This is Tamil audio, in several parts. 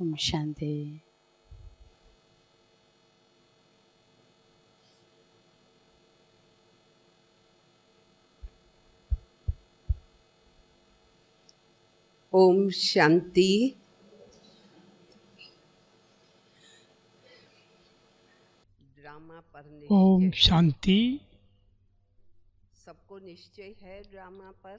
ओम शांति ओम शांति ड्रामा पर ஓம் निश्चय சாந்தி सबको निश्चय है ड्रामा पर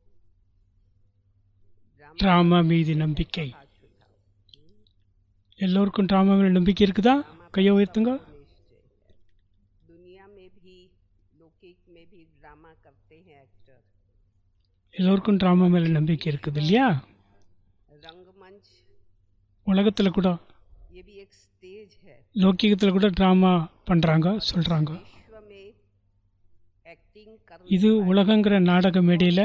ड्रामा ட்ராமா மீது நம்பிக்கை हाथ उठाओ எல்லோருக்கும் ட்ராமா மேல நம்பிக்கை இருக்குதா கையை உயர்த்துங்க निश्चय है दुनिया में भी लौकिक में भी ड्रामा करते हैं एक्टर எல்லோருக்கும் ட்ராமா மேல நம்பிக்கை இருக்குது இல்லையா रंगमंच உலகத்தில் கூட ये भी एक स्टेज है லௌக்கிகத்தில் கூட ட்ராமா பண்ணுறாங்க சொல்கிறாங்க विश्व में एक्टिंग कर இது உலகங்கிற நாடக மேடையில்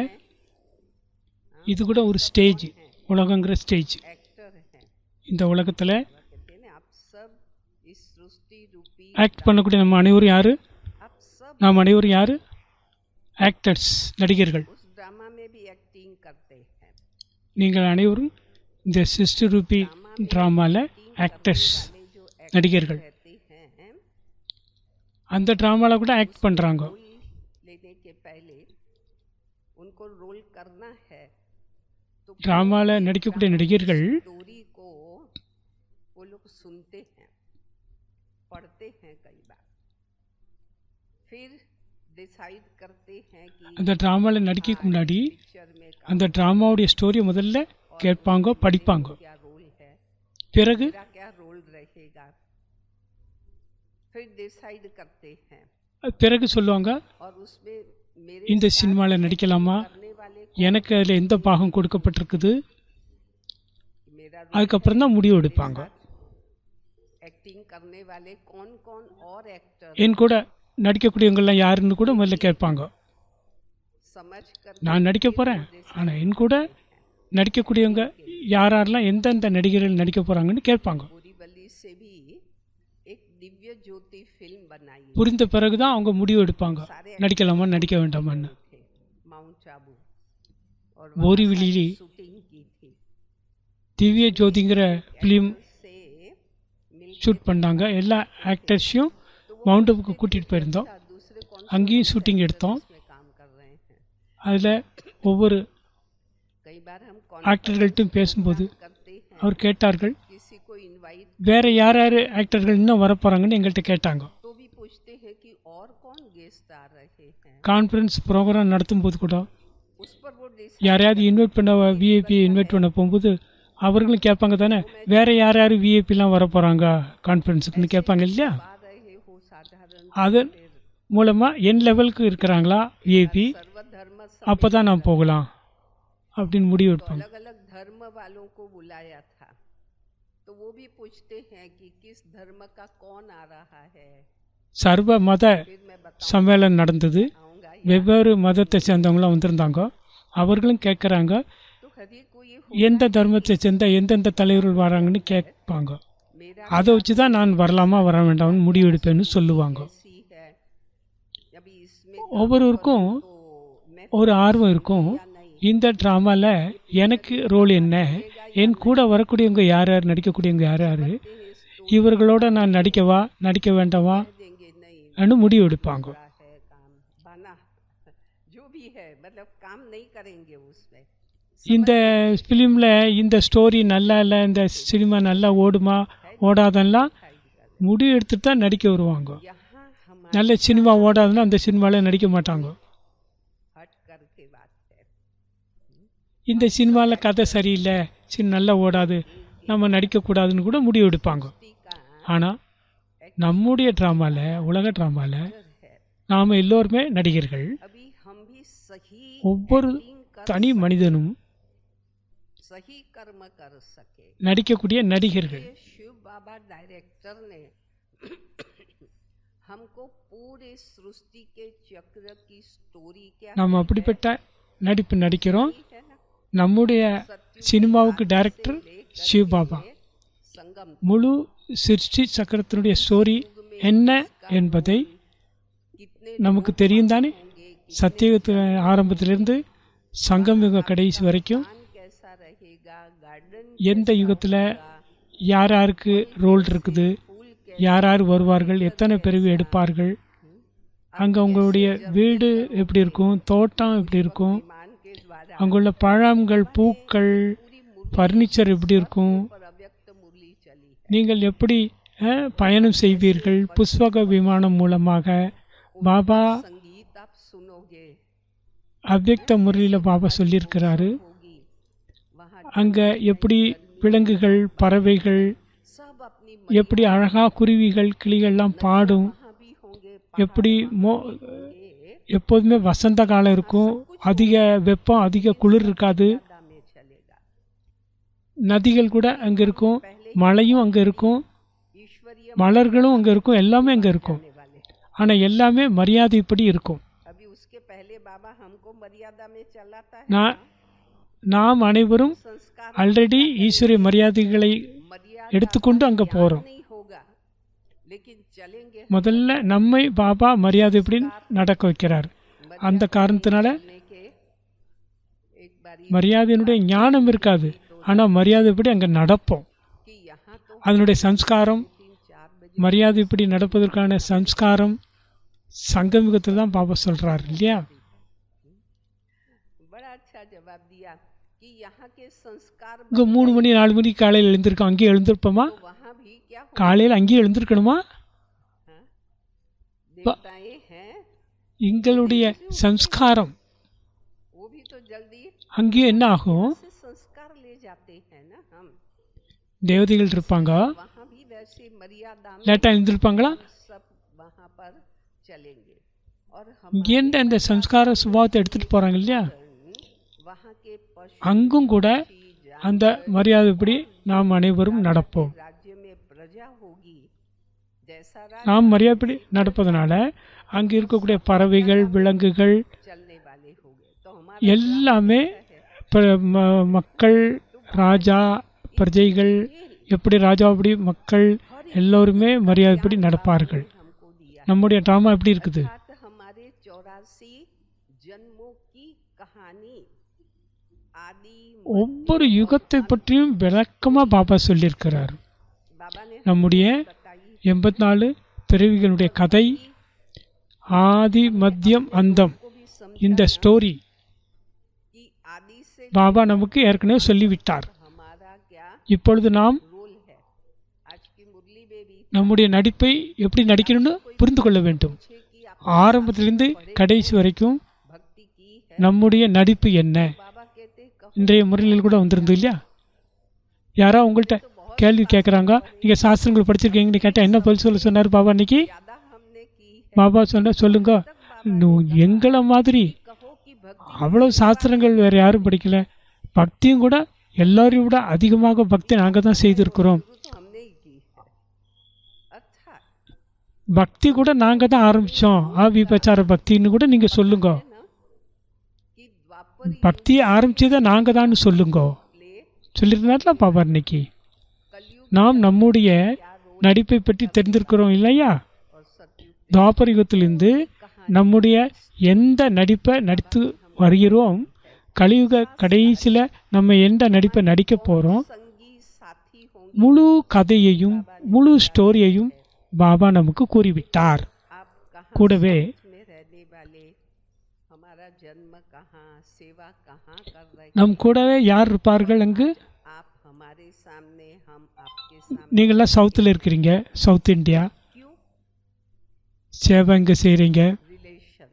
இது கூட ஒரு ஸ்டேஜ் உலகங்கிற ஸ்டேஜ் एक्टर हैं இந்த உலகத்தில் कहते हैं ना आप सब इस सृष्टि रूपी ஆக்ட் பண்ணக்கூடிய நம்ம அனைவரும் யார் आप सब நாம் அனைவரும் யார் ஆக்டர்ஸ் நடிகர்கள் उस ड्रामा में भी एक्टिंग करते हैं நீங்கள் அனைவரும் இந்த சிஸ்டர் ரூபி ட்ராமாவில் ஆக்டர்ஸ் वाले जो एक्टर நடிகர்கள் रहते हैं அந்த ட்ராமாவில் கூட ஆக்ட் பண்ணுறாங்க रोल लेने के पहले उनको रोल करना है तो ட்ராமாவில் நடிக்கக்கூடிய நடிகர்கள் स्टोरी को वो लोग सुनते हैं पढ़ते हैं कई बार फिर डिसाइड करते हैं कि அந்த ட்ராமாவில் நடிக்கிறதுக்கு முன்னாடி पिक्चर में का அந்த ட்ராமாவுடைய ஸ்டோரியை முதல்ல கேட்பாங்க படிப்பாங்க क्या रोल है பிறகு मेरा क्या रोल रहेगा फिर डिसाइड करते हैं பிறகு சொல்லுவாங்க और उसमें मेरे இந்த சினிமாவில் நடிக்கலாமா करने वाले எனக்கு அதில் எந்த பாகம் கொடுக்கப்பட்டிருக்குது मेरा அதுக்கப்புறம் தான் முடிவு எடுப்பாங்க एक्टिंग करने वाले कौन कौन और एक्टर என் கூட நடிக்கக்கூடியவங்கெல்லாம் யாருன்னு கூட முதல்ல கேட்பாங்க समझ कर நான் நடிக்க போகிறேன் ஆனால் என் கூட நடிக்கக்கூடியவங்க யார் யாரெல்லாம் எந்தெந்த நடிகர்கள் நடிக்க போகிறாங்கன்னு கேட்பாங்க पूरी बली से भी एक दिव्य ज्योति फिल्म बनाई புரிந்த பிறகு தான் அவங்க முடிவு எடுப்பாங்க நடிக்கலாமா நடிக்க வேண்டாமான்னு थे माउंट आबू और போரிவிலியில் शूटिंग की थी திவ்ய ஜோதிங்கிற ஃபிலிம் से मिल ஷூட் பண்ணாங்க எல்லா ஆக்டர்ஸையும் மவுண்ட் அப்புக்கு கூட்டிகிட்டு போயிருந்தோம் दूसरे कौन அங்கேயும் ஷூட்டிங் எடுத்தோம் में काम कर रहे हैं அதில் ஒவ்வொரு कई बार हम कौन ஆக்டர்கள்ட்டும் பேசும்போது करते हैं அவர் கேட்டார்கள் किसी को इनवाइट வேற யார் யார் ஆக்டர்கள் இன்னும் வரப்போகிறாங்கன்னு எங்கள்கிட்ட கேட்டாங்க तो भी पूछते हैं कि और कौन गेस्ट आ रहे हैं கான்ஃபரன்ஸ் ப்ரோக்ராம் நடத்தும் போது கூட उस पर वो डिसाइड யாரையாவது இன்வைட் பண்ண விஐபி இன்வைட் பண்ண போகும்போது அவர்களும் கேட்பாங்க தானே வேற யார் யார் விஐபிலாம் வர போகிறாங்க கான்ஃபரன்ஸுக்குன்னு கேட்பாங்க இல்லையா आ रहे हो साधारण அதன் மூலமாக என் லெவலுக்கு இருக்கிறாங்களா விஐபி सर्वधर्म அப்போ தான் நான் போகலாம் அப்படின்னு முடிவு எடுப்பாங்க अलग अलग धर्म वालों को बुलाया था तो वो भी पूछते हैं कि किस धर्म का कौन आ रहा है சர்வ மத फिर मैं சம்மேளனம் நடந்தது बताऊंगा வெவ்வேறு மதத்தை சேர்ந்தவங்களாம் வந்திருந்தாங்க அவர்களும் கேட்குறாங்க तो हरी को ये எந்த தர்மத்தை சேர்ந்த எந்தெந்த தலைவர்கள் வராங்கன்னு கேட்பாங்க मेरा அதை வச்சு தான் நான் வரலாமா வர வேண்டாம்னு முடிவு எடுப்பேன்னு சொல்லுவாங்க सी है अभी इसमें ஒவ்வொருவருக்கும் तो मैं ஒரு ஆர்வம் இருக்கும் இந்த ட்ராமாவில் எனக்கு ரோல் என்ன என் கூட வரக்கூடியவங்க யார் யார் நடிக்கக்கூடியவங்க யார் யார் இவர்களோட நான் நடிக்கவா நடிக்க வேண்டாமா देंगे नहीं ன்னு முடிவு எடுப்பாங்க बुरा है काम बना जो भी है मतलब काम नहीं करेंगे उसमें இந்த ஃபிலிமில் இந்த ஸ்டோரி நல்லா இல்லை இந்த சினிமா நல்லா ஓடுமா ஓடாதெல்லாம் முடிவு எடுத்துட்டு தான் நடிக்க வருவாங்க यहाँ हमारे நல்ல சினிமா ஓடாதுன்னா அந்த சினிமாவில் நடிக்க மாட்டாங்க हट करके बात है இந்த சினிமாவில் கதை சரியில்லை சரி நல்லா ஓடாது நம்ம நடிக்கக்கூடாதுன்னு கூட முடிவு எடுப்பாங்க का ஆனால் நம்முடைய ட்ராமாவில் உலக ட்ராமாவில் है நாம் எல்லோருமே நடிகர்கள் अभी हम भी सही ஒவ்வொரு acting कर தனி மனிதனும் सही कर्म कर सके நடிக்கக்கூடிய நடிகர்கள் ये शिव बाबा डायरेक्टर ने हमको पूरे सृष्टि के चक्र की स्टोरी क्या நாம் அப்படிப்பட்ட நடிப்பு நடிக்கிறோம் है ना நம்முடைய சினிமாவுக்கு டைரக்டர் சிவ் பாபா संगम முழு சிருஷ்டி சக்கரத்தினுடைய ஸ்டோரி என்ன என்பதை कितने நமக்கு தெரியும் தானே சத்தியத்தில் ஆரம்பத்திலிருந்து சங்கம் யுக கடைசி வரைக்கும் स्थान कैसा रहेगा गार्डन எந்த யுகத்தில் யார் யாருக்கு ரோல் இருக்குது फूल के யார் யார் வருவார்கள் எத்தனை பிறவி எடுப்பார்கள் அங்கே உங்களுடைய வீடு எப்படி இருக்கும் தோட்டம் எப்படி இருக்கும் मान के द्वारा அங்குள்ள பழங்கள் பூக்கள் पूरी मुरली ஃபர்னிச்சர் எப்படி இருக்கும் पर अव्यक्त मुरली चली है நீங்கள் எப்படி அஹ், பயணம் செய்வீர்கள் புஷ்பக விமானம் மூலமாக பாபா संगीत आप सुनोगे அவ்வக்த முறையில் பாபா சொல்லியிருக்கிறாரு होगी वहाँ அங்கே எப்படி விலங்குகள் பறவைகள் सब अपनी எப்படி அழகா குருவிகள் கிளிகள்லாம் பாடும் वहाँ भी होंगे எப்படி மோ होंगे எப்போதுமே வசந்த காலம் இருக்கும் அதிக வெப்பம் அதிக குளிர் இருக்காது ज्यादा में चलेगा நதிகள் கூட அங்கே இருக்கும் மழையும் அங்கே இருக்கும் ईश्वरीय மலர்களும் அங்கே இருக்கும் எல்லாமே அங்கே இருக்கும் होने वाले ஆனால் எல்லாமே மரியாதைப்படி இருக்கும் अभी उसके पहले बाबा हमको मर्यादा में चलाता है நான் நாம் அனைவரும் संस्कार ஆல்ரெடி ஈஸ்வரிய மரியாதைகளை मर्यादा எடுத்துக்கொண்டு அங்கே போகிறோம் नहीं होगा लेकिन चलेंगे முதல்ல நம்மை பாபா மரியாதைப்படி நடக்க வைக்கிறார் அந்த காரணத்தினால चलने के एक बारी மரியாதையினுடைய ஞானம் இருக்காது ஆனால் மரியாதைப்படி அங்கே நடப்போம் कि यहाँ तो அதனுடைய சம்ஸ்காரம் तीन चार बजे மரியாதைப்படி நடப்பதற்கான சம்ஸ்காரம் சங்கமிகத்தில் தான் பாபா சொல்றார் இல்லையா बड़ा अच्छा जवाब दिया कि यहाँ के संस्कार இங்கே மூணு மணி நாலு மணிக்கு காலையில் எழுந்திருக்கோம் அங்கேயே எழுந்திருப்போமா तो वहाँ भी क्या हो காலையில் அங்கேயே எழுந்திருக்கணுமா हाँ? देवताएं हैं எங்களுடைய சம்ஸ்காரம் वो भी तो जल्दी அங்கேயும் என்ன ஆகும் से संस्कार ले जाते हैं ना हम தேவதைகள் இருப்பாங்க वहाँ भी वैसे मर्यादा में லேட்டாக எழுந்திருப்பாங்களா सब वहाँ पर चलेंगे और हम இங்கேருந்து அந்த சம்ஸ்கார சுபாவத்தை எடுத்துகிட்டு போகிறாங்க இல்லையா वहाँ के पशु அங்கும் கூட जा- அந்த மரியாதைப்படி நாம் அனைவரும் நடப்போம் राज्य में प्रजा होगी जैसा நாம் மரியாதைப்படி நடப்பதனால அங்கே இருக்கக்கூடிய பறவைகள் விலங்குகள் चलने वाले होंगे तो हमारा எல்லாமே ப- ம- மக்கள் ராஜா பிரஜைகள் எப்படி ராஜா அப்படி மக்கள் எல்லோருமே மரியாதைப்படி நடப்பார்கள் हमको दिया நம்முடைய ட்ராமா எப்படி இருக்குது अर्थात हमारे चौरासी जन्मों की कहानी आदि ஒவ்வொரு யுகத்தை பற்றியும் விளக்கமாக பாபா சொல்லியிருக்கிறார் बाबा ने நம்முடைய बताई எண்பத்தி நாலு பிறவிகளுடைய கதை ஆதி மத்தியம் அந்தம் को भी समझ இந்த ஸ்டோரி कि आदि से பாபா நமக்கு ஏற்கனவே சொல்லிவிட்டார் हमारा क्या இப்பொழுது நாம் रोल है आज की मुरली में भी நம்முடைய நடிப்பை எப்படி நடிக்கணும்னு புரிந்து கொள்ள வேண்டும் पूछे कि आप ஆரம்பத்திலிருந்து கடைசி வரைக்கும் भक्ति की है நம்முடைய நடிப்பு என்ன बाबा कहते कहो இன்றைய முறையில் கூட வந்திருந்தது இல்லையா யாரோ உங்கள்கிட்ட கேள்வி கேட்குறாங்க நீங்கள் சாஸ்திரங்கள் படிச்சிருக்கீங்கன்னு கேட்டால் என்ன பதில் சொல்ல சொன்னார் பாபா இன்னைக்கு ज्यादा हमने की है பாபா சொன்ன சொல்லுங்க நு- எங்களை மாதிரி कहो कि भक्ति அவ்வளோ சாஸ்திரங்கள் வேறு யாரும் படிக்கல பக்தியும் கூட எல்லாரையும் விட அதிகமாக பக்தி நாங்கள் தான் செய்திருக்கிறோம் शुरू तो हमने ही की है अच्छा பக்தி கூட நாங்கள் தான் ஆரம்பித்தோம் ஆவி பிரச்சார பக்தின்னு கூட நீங்கள் சொல்லுங்க है ना कि द्वापर பக்தியை ஆரம்பிச்சதை நாங்கள் தான் சொல்லுங்க ले சொல்லியிருந்தாருல பாபா இன்னைக்கு कलयुग நாம் நம்முடைய நடிப்பை பற்றி தெரிந்திருக்கிறோம் இல்லையா और सतयुग துவாபர யுகத்திலிருந்து நம்முடைய எந்த நடிப்பை நடித்து வருகிறோம் கலியுக கடைசியில் நம்ம எந்த நடிப்பை நடிக்க போகிறோம் संगी साथी होंगे முழு கதையையும் முழு ஸ்டோரியையும் பாபா நமக்கு கூறிவிட்டார் आप कहाँ கூடவே में रहने वाले हमारा जन्म कहाँ सेवा कहाँ कर रहे நம் கூடவே யார் இருப்பார்கள் அங்கு आप हमारे सामने हम आपके सामने நீங்களாம் சவுத்தில் இருக்கிறீங்க சவுத் இந்தியா क्यों சேவை இங்கே செய்கிறீங்க रिलेशन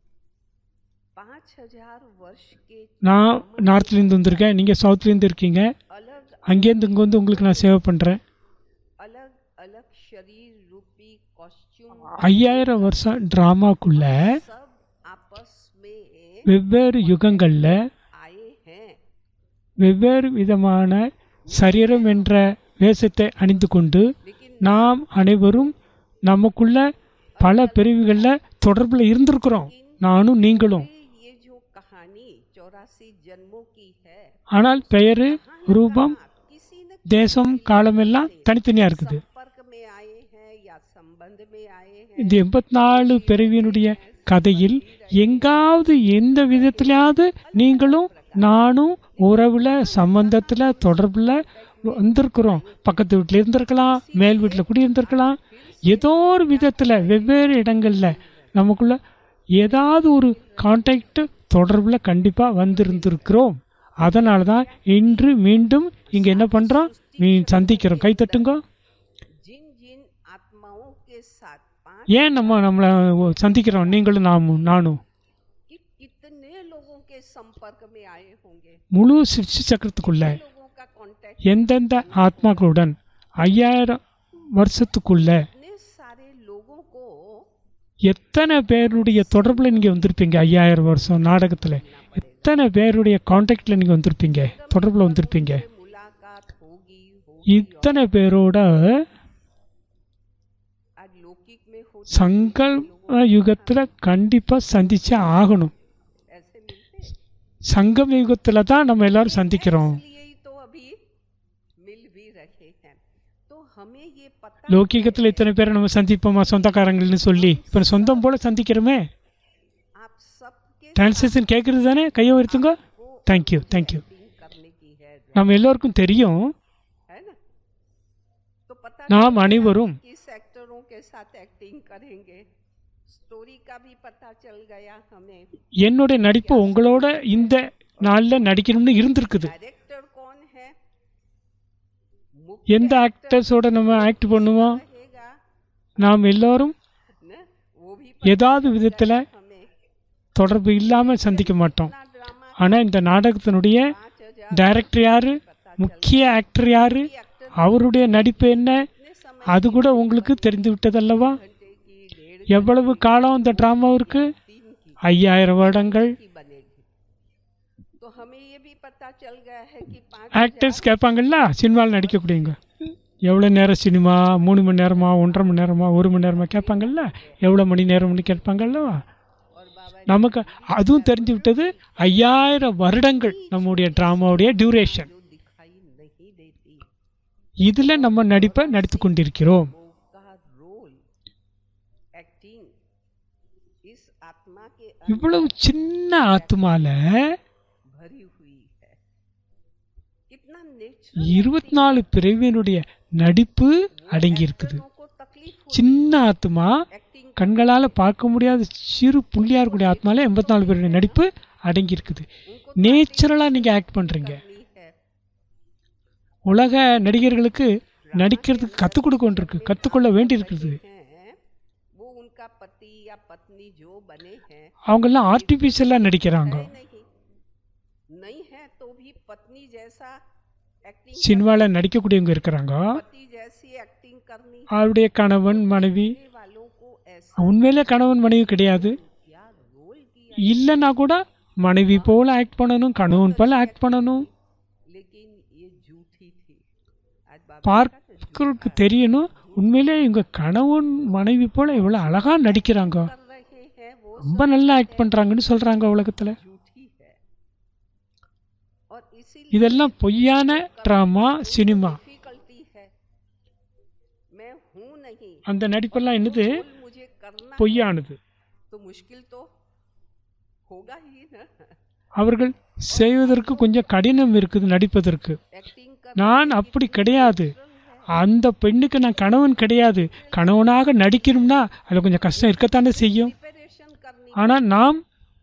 पाँच हजार वर्ष के நான் நார்த்லேருந்து வந்திருக்கேன் நீங்கள் சவுத்லேருந்து இருக்கீங்க अलग அங்கேருந்து இங்கே வந்து உங்களுக்கு நான் சேவை பண்ணுறேன் अलग अलग शरीर रूपी कॉस्ट्यूम ஐயாயிரம் வருஷம் ட்ராமாக்குள்ள सब आपस में வெவ்வேறு யுகங்களில் आए हैं வெவ்வேறு விதமான சரீரம் என்ற வேஷத்தை அணிந்து கொண்டு लेकिन நாம் அனைவரும் நமக்குள்ள பல பிரிவுகளில் தொடர்பில் இருந்திருக்கிறோம் நானும் நீங்களும் ये जो कहानी चौरासी जन्मों की है ஆனால் பெயர் ரூபம் किसी न தேசம் காலமெல்லாம் தனித்தனியாக இருக்குது संपर्क में आए हैं या संबंध में आए हैं இந்த எண்பத்தி நாலு பிறவியினுடைய கதையில் எங்காவது எந்த விதத்திலாவது நீங்களும் நானும் உறவில் சம்பந்தத்தில் தொடர்பில் வந்திருக்கிறோம் பக்கத்து வீட்டில் இருந்திருக்கலாம் மேல் வீட்டில் குடி இருந்திருக்கலாம் ஏதோ ஒரு விதத்தில் வெவ்வேறு இடங்களில் நமக்குள்ள ஏதாவது ஒரு கான்டாக்ட் தொடர்பில் கண்டிப்பாக வந்திருந்திருக்கிறோம் அதனால தான் இன்று மீண்டும் இங்கே என்ன பண்ணுறோம் மீ சந்திக்கிறோம் கை தட்டுங்க जिन जिन आत्माओं के साथ पांच ஏன் நம்ம நம்மளை சந்திக்கிறோம் நீங்களும் நாமும் நானும் कि कितने लोगों के संपर्क में आए होंगे முழு சிருஷ்டி சக்கரத்துக்குள்ள लोगों का कांटेक्ट எந்தெந்த ஆத்மாக்களுடன் ஐயாயிரம் வருஷத்துக்குள்ள इतने सारे लोगों को எத்தனை பேருடைய தொடர்பில் நீங்கள் வந்திருப்பீங்க ஐயாயிரம் வருஷம் நாடகத்தில் எத்தனை பேருடைய காண்டாக்டில் நீங்கள் வந்திருப்பீங்க தொடர்பில் வந்திருப்பீங்க मुलाकात होगी होगी இத்தனை பேரோட आज लौकिक में हो சங்கல்ப யுகத்தில் கண்டிப்பாக சந்திச்சே ஆகணும் ऐसे मिलते हैं। சங்கம் யுகத்தில் தான் நம்ம எல்லாரும் சந்திக்கிறோம் इसलिए ही तो अभी मिल भी रहे हैं तो हमें ये पता லௌகீகத்தில் இத்தனை பேரை நம்ம சந்திப்போமா சொந்தக்காரங்கள்னு சொல்லி இப்போ சொந்தம் போல சந்திக்கிறோமே आप सबके டிரான்ஸ்லேஷன் கேட்குறது தானே கையை உயர்த்துங்க தேங்க்யூ தேங்க்யூ एक्टिंग करने की है நம்ம எல்லோருக்கும் தெரியும் है ना तो पता நாம் அனைவரும் किस एक्टरों के साथ एक्टिंग करेंगे स्टोरी का भी पता चल गया हमें என்னுடைய நடிப்பு உங்களோட இந்த நாளில் நடிக்கணும்னு இருந்திருக்குது डायरेक्टर कौन है எந்த ஆக்டர்ஸோட நம்ம ஆக்ட் பண்ணுவோம் रहेगा நாம் எல்லோரும் ना वो भी ஏதாவது விதத்தில் हमें தொடர்பு இல்லாமல் சந்திக்க மாட்டோம் अपना ड्रामा ஆனால் இந்த நாடகத்தினுடைய पाँच हजार டைரக்டர் யாரு முக்கிய ஆக்டர் யாரு एक्टर அவருடைய நடிப்பு என்ன कितने समय அது கூட உங்களுக்கு தெரிந்து விட்டதல்லவா घंटे की डेढ़ எவ்வளவு காலம் இந்த ட்ராமாவிற்கு दिन की ஐயாயிரம் வருடங்கள் की बनेगी तो हमें ये भी पता चल गया है कि पाँच ஆக்டர்ஸ் கேட்பாங்கல்ல சினிமாவில் நடிக்கக்கூடியவங்க எவ்வளோ நேரம் சினிமா மூணு மணி நேரமா ஒன்றரை மணி நேரமா ஒரு மணி நேரமா கேட்பாங்கல்ல எவ்வளோ மணி நேரம்னு கேட்பாங்கல்லவா और बाबा நமக்கு அதுவும் தெரிஞ்சு விட்டது ஐயாயிரம் வருடங்கள் நம்முடைய ட்ராமாவுடைய டியூரேஷன் जो दिखाई नहीं देती இதில் நம்ம நடிப்பை நடித்து கொண்டிருக்கிறோம் वो का रोल एक्टिंग इस आत्मा के अंदर இவ்வளவு சின்ன ஆத்மால भरी हुई है कितना नेचुरल இருபத்தி நாலு பிறவியினுடைய நடிப்பு அடங்கி இருக்குது को तकलीफ हो சின்ன ஆத்மா एक्टिंग கண்களால் பார்க்க முடியாத சிறு புள்ளியாக இருக்கக்கூடிய ஆத்மால எண்பத்தி நாலு பேருடைய நடிப்பு அடங்கி இருக்குது நேச்சுரலாக நீங்கள் ஆக்ட் பண்ணுறீங்க करनी है உலக நடிகர்களுக்கு நடிக்கிறதுக்கு கற்றுக் கொடுக்க வேண்டியிருக்கு கற்றுக்கொள்ள வேண்டி இருக்குது हैं वो उनका पति या पत्नी जो बने हैं அவங்கெல்லாம் ஆர்டிஃபிஷியலாக நடிக்கிறாங்க है नहीं नहीं है तो भी पत्नी जैसा एक्टिंग சினிமாவில் நடிக்கக்கூடியவங்க இருக்கிறாங்க पति जैसी एक्टिंग करनी அவருடைய கணவன் மனைவி करने वालों को ऐसा உண்மையிலே கணவன் மனைவி கிடையாது क्या रोल किया இல்லைன்னா கூட மனைவி போல ஆக்ட் பண்ணணும் கணவன் போல ஆக்ட் பண்ணணும் लेकिन ये झूठी थी आज बाबा பார்க்கறதுக்கு தெரியணும் உண்மையிலே இவங்க கணவன் மனைவி போல இவ்வளோ அழகாக நடிக்கிறாங்க कर रहे हैं वो ரொம்ப நல்லா ஆக்ட் பண்ணுறாங்கன்னு சொல்கிறாங்க உலகத்தில் झूठी है और इसीलिए இதெல்லாம் பொய்யான ட்ராமா சினிமா डिफिकल्टी है मैं हूं नहीं அந்த நடிப்பெல்லாம் என்னது रोल मुझे करना பொய்யானது तो मुश्किल तो होगा ही ना அவர்கள் செய்வதற்கு கொஞ்சம் கடினம் இருக்குது நடிப்பதற்கு एक्टिंग कर நான் அப்படி கிடையாது அந்த பெண்ணுக்கு நான் கணவன் கிடையாது கணவனாக நடிக்கணும்னா அதில் கொஞ்சம் கஷ்டம் இருக்கத்தானே செய்யும் प्रिपरेशन करनी ஆனால் நாம்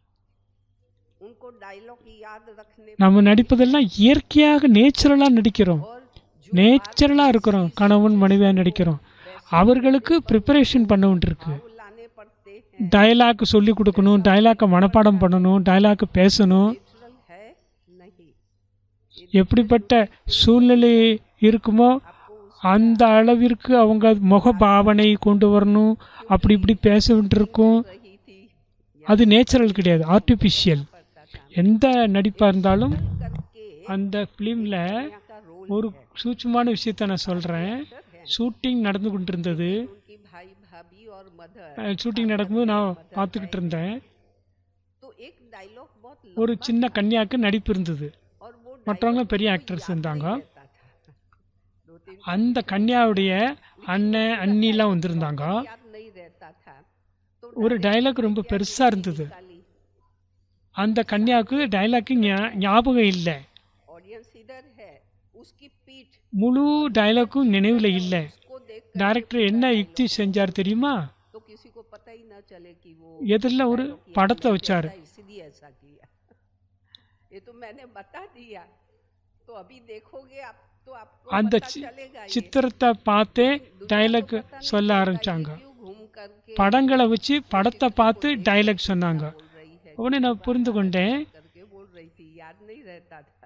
उनको डायलॉग याद रखने நம்ம நடிப்பதெல்லாம் இயற்கையாக நேச்சுரலாக நடிக்கிறோம் और நேச்சுரலாக இருக்கிறோம் கணவன் மனைவியாக நடிக்கிறோம் அவர்களுக்கு ப்ரிப்பரேஷன் பண்ண வேண்டியிருக்கு वो लाने पड़ते हैं டயலாக் சொல்லி கொடுக்கணும் டயலாக்கை மனப்பாடம் பண்ணணும் டயலாக் பேசணும் नेचुरल है नहीं எப்படிப்பட்ட சூழ்நிலை இருக்குமோ அந்த அளவிற்கு அவங்க முக பாவனை கொண்டு வரணும் அப்படி இப்படி பேச வேண்டியிருக்கும் रही थी அது நேச்சுரல் கிடையாது ஆர்டிஃபிஷியல் எந்த நடிப்பாக இருந்தாலும் करके அந்த ஃபிலிமில் यहाँ का रोल ஒரு சூட்சமான விஷயத்த நான் சொல்கிறேன் ஷூட்டிங் நடந்து கொண்டு இருந்தது उनकी भाई भाभी और मदर ஷூட்டிங் நடக்கும்போது நான் பார்த்துக்கிட்டு இருந்தேன் तो एक डायलॉग बहुत ஒரு சின்ன கன்னியாக்கு நடிப்பு இருந்தது और वो மற்றவங்க பெரிய ஆக்டர்ஸ் இருந்தாங்க रहता था दो तीन அந்த கன்னியாவுடைய அண்ணன் அண்ணிலாம் வந்திருந்தாங்க याद नहीं रहता था तो ஒரு டைலாக் ரொம்ப பெருசாக இருந்தது निकाली அந்த கன்னியாவுக்கு டைலாக்கு ஞாபகம் இல்லை ऑडियंस इधर है उसकी पीठ முழு டைலாக்கும் நினைவில் இல்லை उसको देख டைரக்டர் என்ன யுக்தி செஞ்சார் தெரியுமா तो किसी को पता ही ना चले कि वो எதிரில் ஒரு படத்தை வச்சார் ऐसा इसलिए ऐसा किया ये तो मैंने बता दिया तो अभी देखोगे आप तो आपको அந்த पता சி- चलेगा ये சித்திரத்தை பார்த்தே दुनिया டைலாக் को पता नहीं சொல்ல चलता ये ஆரம்பிச்சாங்க क्यों घूम करके படங்களை வச்சு படத்தை பார்த்து டைலாக் சொன்னாங்க बोल रही है உடனே நான் புரிந்து கொண்டேன் करके बोल रही थी याद नहीं रहता था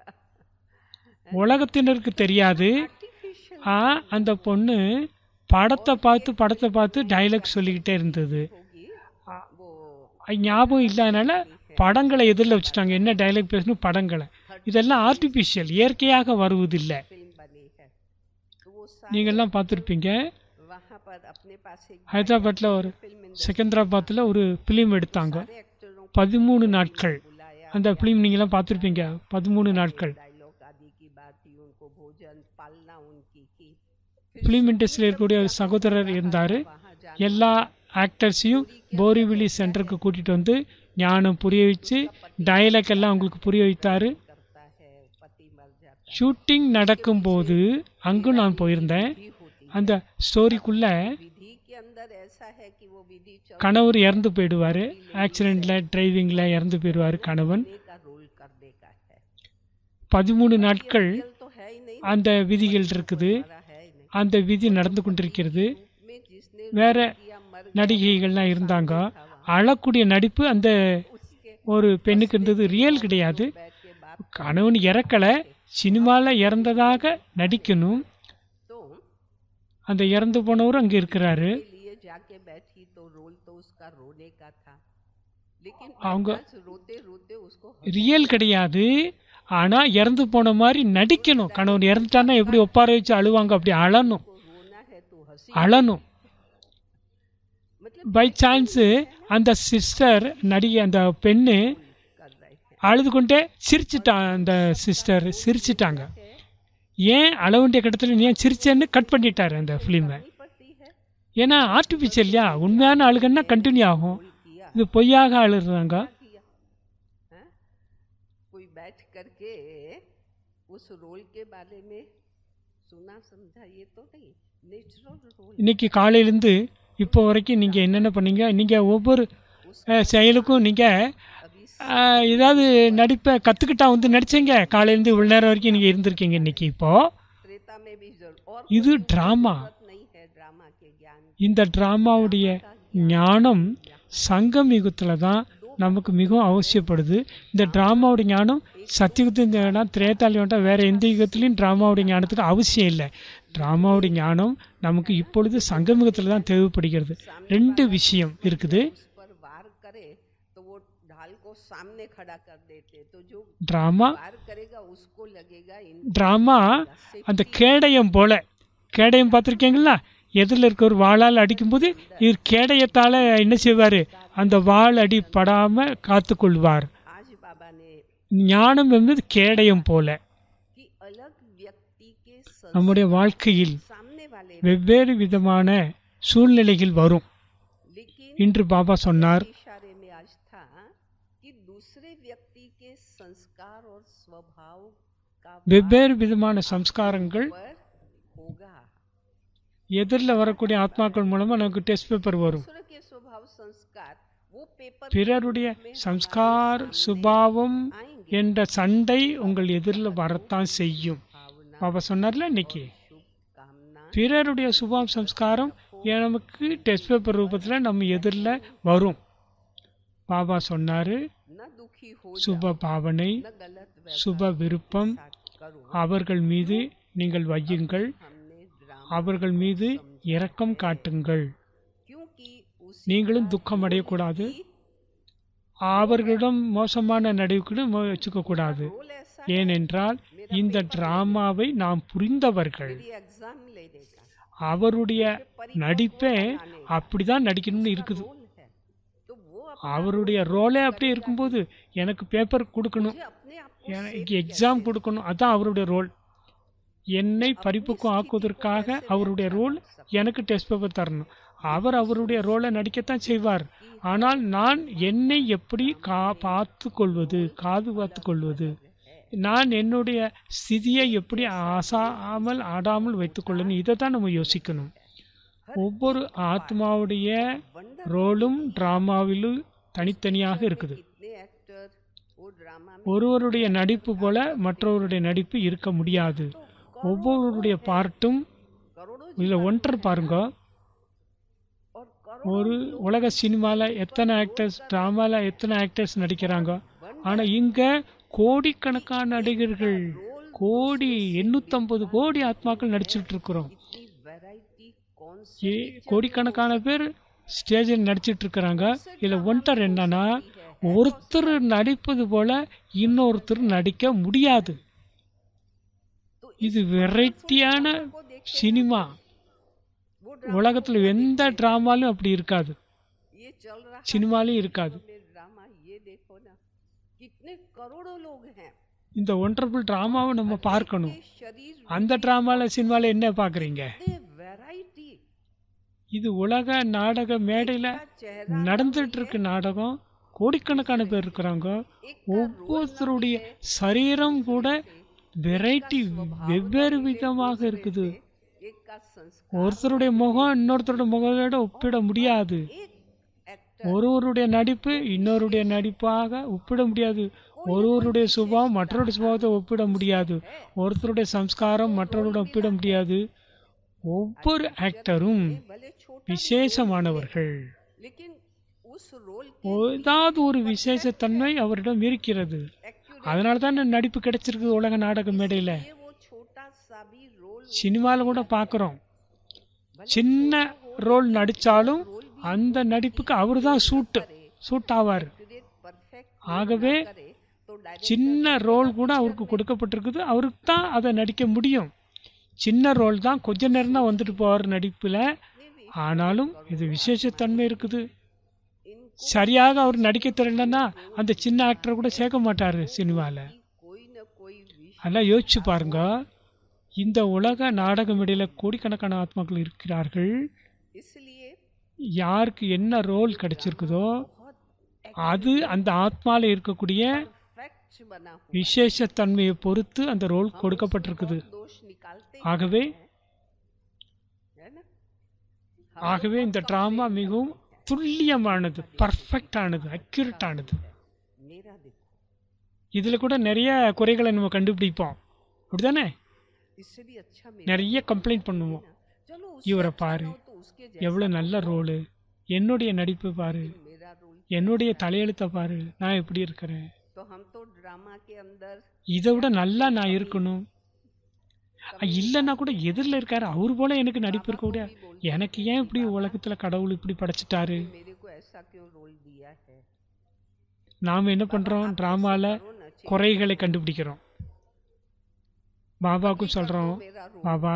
உலகத்தினருக்கு தெரியாது आर्टिफिशियल ஆ அந்த பொண்ணு படத்தை பார்த்து படத்தை பார்த்து டைலாக் சொல்லிக்கிட்டே இருந்தது होगी वो அது ஞாபகம் இல்லாதனால படங்களை எதிரில் வச்சுட்டாங்க என்ன டைலாக் பேசணும் படங்களை இதெல்லாம் ஆர்டிஃபிஷியல் இயற்கையாக வருவதில்லை फिल्म बनी है तो वो நீங்கள்லாம் பார்த்துருப்பீங்க वहाँ पर अपने पास एक ஹைதராபாத்தில் ஒரு फिल्म செகந்திராபாத்தில் ஒரு ஃபிலிம் எடுத்தாங்க सारे एक्टरों को பதிமூணு நாட்கள் बुलाया அந்த ஃபிலிம் நீங்களாம் பார்த்துருப்பீங்க பதிமூணு நாட்கள் डायलॉग आदि की बात थी उनको भोजन पालना उनकी की ஃபிலிம் இண்டஸ்ட்ரியில் இருக்கக்கூடிய ஒரு சகோதரர் இருந்தார் वहाँ जा எல்லா ஆக்டர்ஸையும் போரிவிலி சென்டருக்கு கூட்டிகிட்டு வந்து ஞானம் புரிய வச்சு டைலாக் எல்லாம் அவங்களுக்கு புரிய வைத்தார் करता है पति मर जाता ஷூட்டிங் நடக்கும்போது அங்கும் நான் போயிருந்தேன் भी होती அந்த ஸ்டோரிக்குள்ள विधि के अंदर ऐसा है कि वो विधि கணவர் இறந்து போயிடுவார் ஆக்சிடெண்ட்டில் டிரைவிங்கில் இறந்து போயிடுவார் கணவன் चलने का रोल करने का है பதிமூணு நாட்கள் रियल तो है ही नहीं அந்த விதிகள் இருக்குது हमारा है ही नहीं அந்த விதி நடந்து கொண்டிருக்கிறது में जिसने வேற किया मर நடிகைகள்லாம் இருந்தாங்க அழக்கூடிய நடிப்பு அந்த उसके ஒரு பெண்ணுக்கு இருந்தது ரியல் கிடையாது बैठ के बात கணவன் இறக்கலை சினிமாவில் இறந்ததாக நடிக்கணும் तो அந்த இறந்து போனவர் அங்கே இருக்கிறாரு के लिए जाके बैठी तो रोल तो उसका रोने का था लेकिन அவங்க- बस रोते रोते उसको ரியல் கிடையாது ஆனால் இறந்து போன மாதிரி நடிக்கணும் கணவன் இறந்துட்டான்னா எப்படி ஒப்பார வச்சு அழுவாங்க அப்படி அழணும் को रोना है तो हंसी அழணும் मतलब பை சான்ஸு அந்த சிஸ்டர் நடிகை அந்த பெண்ணு कर रहे हैं அழுது கொண்டே சிரிச்சிட்டான் அந்த சிஸ்டர் சிரிச்சிட்டாங்க ஏன் அழ வேண்டிய கடத்தில் ஏன் சிரிச்சேன்னு கட் பண்ணிட்டாரு அந்த ஃபிலிமை नहीं पड़ती है ஏன்னா ஆர்டிஃபிஷியல் இல்லையா உண்மையான அழுகன்னா கண்டினியூ ஆகும் रोल किया இது பொய்யாக அழுகுறாங்க किया हैं? कोई बैठ करके उस रोल के बारे में सुना समझा ये तो नहीं नेचुरल रोल இன்னைக்கு காலையிலேருந்து இப்போ வரைக்கும் நீங்கள் என்னென்ன பண்ணீங்க நீங்கள் ஒவ்வொரு அஹ், செயலுக்கும் நீங்கள் अभी ஏதாவது நடிப்பை கற்றுக்கிட்டா வந்து நடிச்சீங்க காலையிலேருந்து இவ்வளோ நேரம் வரைக்கும் நீங்கள் இருந்திருக்கீங்க இன்னைக்கு இப்போது त्रेता में भी जरूर और இது ட்ராமா जरूरत नहीं है ड्रामा के ज्ञान இந்த ட்ராமாவுடைய ஞானம் சங்கம் யுகத்தில் தான் நமக்கு மிகவும் அவசியப்படுது இந்த ட்ராமாவுடைய ஞானம் சத்தியுகத்தின் வேண்டாம் திரேத்தாலி வேண்டாம் வேறு எந்த யுகத்துலையும் ட்ராமாவுடைய ஞானத்துக்கு அவசியம் இல்லை ட்ராமாவுடைய ஞானம் நமக்கு இப்பொழுது சங்கம் யுகத்தில் தான் தேவைப்படுகிறது ரெண்டு விஷயம் இருக்குது उस पर वार करे तो वो ढाल को सामने खड़ा कर देते तो जो ட்ராமா वार करेगा उसको लगेगा इन ட்ராமா அந்த கேடயம் போல கேடயம் பார்த்துருக்கீங்களா எதிரில் இருக்க ஒரு வாளால் அடிக்கும்போது இவர் கேடயத்தால் என்ன செய்வார் அந்த வாள் அடி படாமல் காத்துக்கொள்வார் आज बाबा ने ஞானம் என்பது கேடயம் போல कि अलग व्यक्ति के सं- நம்முடைய வாழ்க்கையில் सामने वाले வெவ்வேறு விதமான சூழ்நிலைகள் வரும் लेकिन இன்று பாபா சொன்னார் इशारे में आज था कि दूसरे व्यक्ति के संस्कार और स्वभाव का வெவ்வேறு விதமான சம்ஸ்காரங்கள் पर होगा எதிரில் வரக்கூடிய ஆத்மாக்கள் மூலமாக நமக்கு டெஸ்ட் பேப்பர் வரும் दूसरे के स्वभाव संस्कार वो पेपर பிறருடைய சம்ஸ்கார் சுபாவம் आएंगे என்ற சண்டை உங்கள் எதிரில் வரத்தான் செய்யும் भावना பாபா சொன்னார்ல இன்னைக்கு शुभ कामना பிறருடைய சுபாவம் சம்ஸ்காரம் ஏன் நமக்கு டெஸ்ட் பேப்பர் ரூபத்தில் நம்ம எதிரில் வரும் பாபா சொன்னார் न दुखी हो சுப பாவனை न गलत சுப விருப்பம் व्यवहार करो அவர்கள் மீது நீங்கள் வையுங்கள் हमने ड्रामा அவர்கள் மீது இரக்கம் காட்டுங்கள் क्योंकि उस நீங்களும் துக்கம் அடையக்கூடாது அவர்களிடம் மோசமான நடிவுக்கு வச்சுக்க கூடாது रोल ऐसा ஏனென்றால் இந்த டிராமாவை நாம் புரிந்தவர்கள் मेरी एग्जाम लेने का அவருடைய நடிப்பே அப்படிதான் நடிக்கணும்னு இருக்குது रोल है तो वो அவருடைய ரோலே அப்படி இருக்கும்போது எனக்கு பேப்பர் கொடுக்கணும் मुझे अपने आप को எனக்கு எக்ஸாம் கொடுக்கணும் அதான் அவருடைய ரோல் என்னை படிப்புக்கும் ஆக்குவதற்காக அவருடைய ரோல் எனக்கு டெஸ்ட் பேப்பர் தரணும் அவர் அவருடைய ரோலை நடிக்கத்தான் செய்வார் ஆனால் நான் என்னை எப்படி கா பார்த்து கொள்வது காது பார்த்து கொள்வது நான் என்னுடைய ஸ்திதியை எப்படி அசாமல் ஆடாமல் வைத்துக்கொள்ளணும் இதை தான் நம்ம யோசிக்கணும் ஒவ்வொரு ஆத்மாவுடைய वंडर ரோலும் ட்ராமாவிலும் தனித்தனியாக இருக்குது कितने एक्टर वो ड्रामा में ஒருவருடைய நடிப்பு போல மற்றவருடைய நடிப்பு இருக்க முடியாது ஒவ்வொருவருடைய பார்ட்டும் करोड़ों இதில் ஒன்றரை பாருங்க और करोड़ों ஒரு உலக சினிமாவில் எத்தனை ஆக்டர்ஸ் ட்ராமாவில் எத்தனை ஆக்டர்ஸ் நடிக்கிறாங்க ஆனால் இங்கே கோடிக்கணக்கான நடிகர்கள் கோடி எண்ணூற்றம்பது கோடி ஆத்மாக்கள் நடிச்சுட்டு இருக்கிறோம் इतनी वैरायटी कौन ஏ கோடிக்கணக்கான பேர் ஸ்டேஜில் நடிச்சிட்டு இருக்கிறாங்க இதில் ஒன்டர் என்னன்னா ஒருத்தர் நடிப்பது போல இன்னொருத்தர் நடிக்க முடியாது तो இது வெரைட்டியான சினிமா वो உலகத்தில் எந்த ட்ராமாலும் அப்படி இருக்காது ये चल रहा சினிமாலையும் இருக்காது में ड्रामा ये देखो ना कितने करोड़ों लोग हैं இந்த ஒன்றர்புள் ட்ராமாவை நம்ம பார்க்கணும் ये शरीर அந்த ட்ராமாவில் சினிமாவில் என்ன பார்க்குறீங்க वैरायटी இது உலக நாடக மேடையில் चेहरा நடந்துட்டு இருக்கு நாடகம் கோடிக்கணக்கான பேர் இருக்கிறாங்க ஒவ்வொருத்தருடைய சரீரம் கூட வெரைட்டி வெவ்வேறு விதமாக இருக்குது एक का संस्कार ஒருத்தருடைய முகம் இன்னொருத்தருடைய முகத்தோட ஒப்பிட முடியாது एक एक्टर ஒருவருடைய நடிப்பு இன்னொருடைய நடிப்பாக ஒப்பிட முடியாது ஒருவருடைய சுபாவம் மற்றவருடைய சுபாவத்தை ஒப்பிட முடியாது ஒருத்தருடைய சம்ஸ்காரம் மற்றவருடைய ஒப்பிட முடியாது ஒவ்வொரு ஆக்டரும் भले छोटा விசேஷமானவர்கள் लेकिन उस रोल ஏதாவது ஒரு விசேஷத்தன்மை அவரிடம் இருக்கிறது एक्चुअली அதனால தான் நடிப்பு கிடைச்சிருக்கு உலக நாடக மேடையில் ये वो छोटा सा भी रोल சினிமாவில் கூட பார்க்குறோம் சின்ன ரோல் நடித்தாலும் அந்த நடிப்புக்கு அவர் தான் சூட்டு சூட் ஆவார் एक्यूरेट परफेक्ट ஆகவே करे तो डायरेक्ट சின்ன ரோல் கூட அவருக்கு கொடுக்கப்பட்டிருக்குது அவருக்கு தான் அதை நடிக்க முடியும் சின்ன ரோல் தான் கொஞ்ச நேரம் தான் வந்துட்டு போவார் நடிப்பில் ஆனாலும் இது விசேஷத்தன்மை இருக்குது சரியாக அவர் நடிக்க தெரியலன்னா அந்த சின்ன ஆக்டர் கூட சேர்க்க மாட்டார் சினிமாவில் कोई न कोई विश அதெல்லாம் யோசிச்சு பாருங்க இந்த உலக நாடக மேடையில் கோடிக்கணக்கான ஆத்மாக்கள் இருக்கிறார்கள் इसलिए யாருக்கு என்ன ரோல் கிடைச்சிருக்குதோ बहुत அது அந்த ஆத்மாவில் இருக்கக்கூடிய परफेक्ट बना हुआ விசேஷத்தன்மையை பொறுத்து அந்த ரோல் கொடுக்கப்பட்டிருக்குது दोष निकालते ஆகவே है ना ஆகவே இந்த ட்ராமா மிகவும் துல்லியமானது பர்ஃபெக்டானது அக்யூரேட்டானது मेरा देखो இதில் கூட நிறைய குறைகளை நம்ம கண்டுபிடிப்போம் அப்படிதானே इससे भी अच्छा मेरा நிறைய கம்ப்ளைண்ட் பண்ணுவோம் चलो இவரை उससे பாரு अच्छा तो उसके जैसा எவ்வளோ நல்ல ரோலு என்னுடைய நடிப்பு பாரு मेरा रोल என்னுடைய தலையெழுத்தை பாரு நான் எப்படி இருக்கிறேன் तो हम तो ड्रामा के अंदर இதை விட நல்லா நான் இருக்கணும் அ, இல்லைன்னா கூட எதிரில் இருக்காரு அவர் போல எனக்கு நடிப்பு இருக்க கூட எனக்கு ஏன் இப்படி உலகத்தில் கடவுள் இப்படி படைச்சிட்டாரு मेरे को ऐसा क्यों रोल दिया है நாம் என்ன பண்ணுறோம் ட்ராமாவில் करो ना चेक குறைகளை கண்டுபிடிக்கிறோம் பாபாவுக்கும் சொல்கிறோம் मेरा रोल பாபா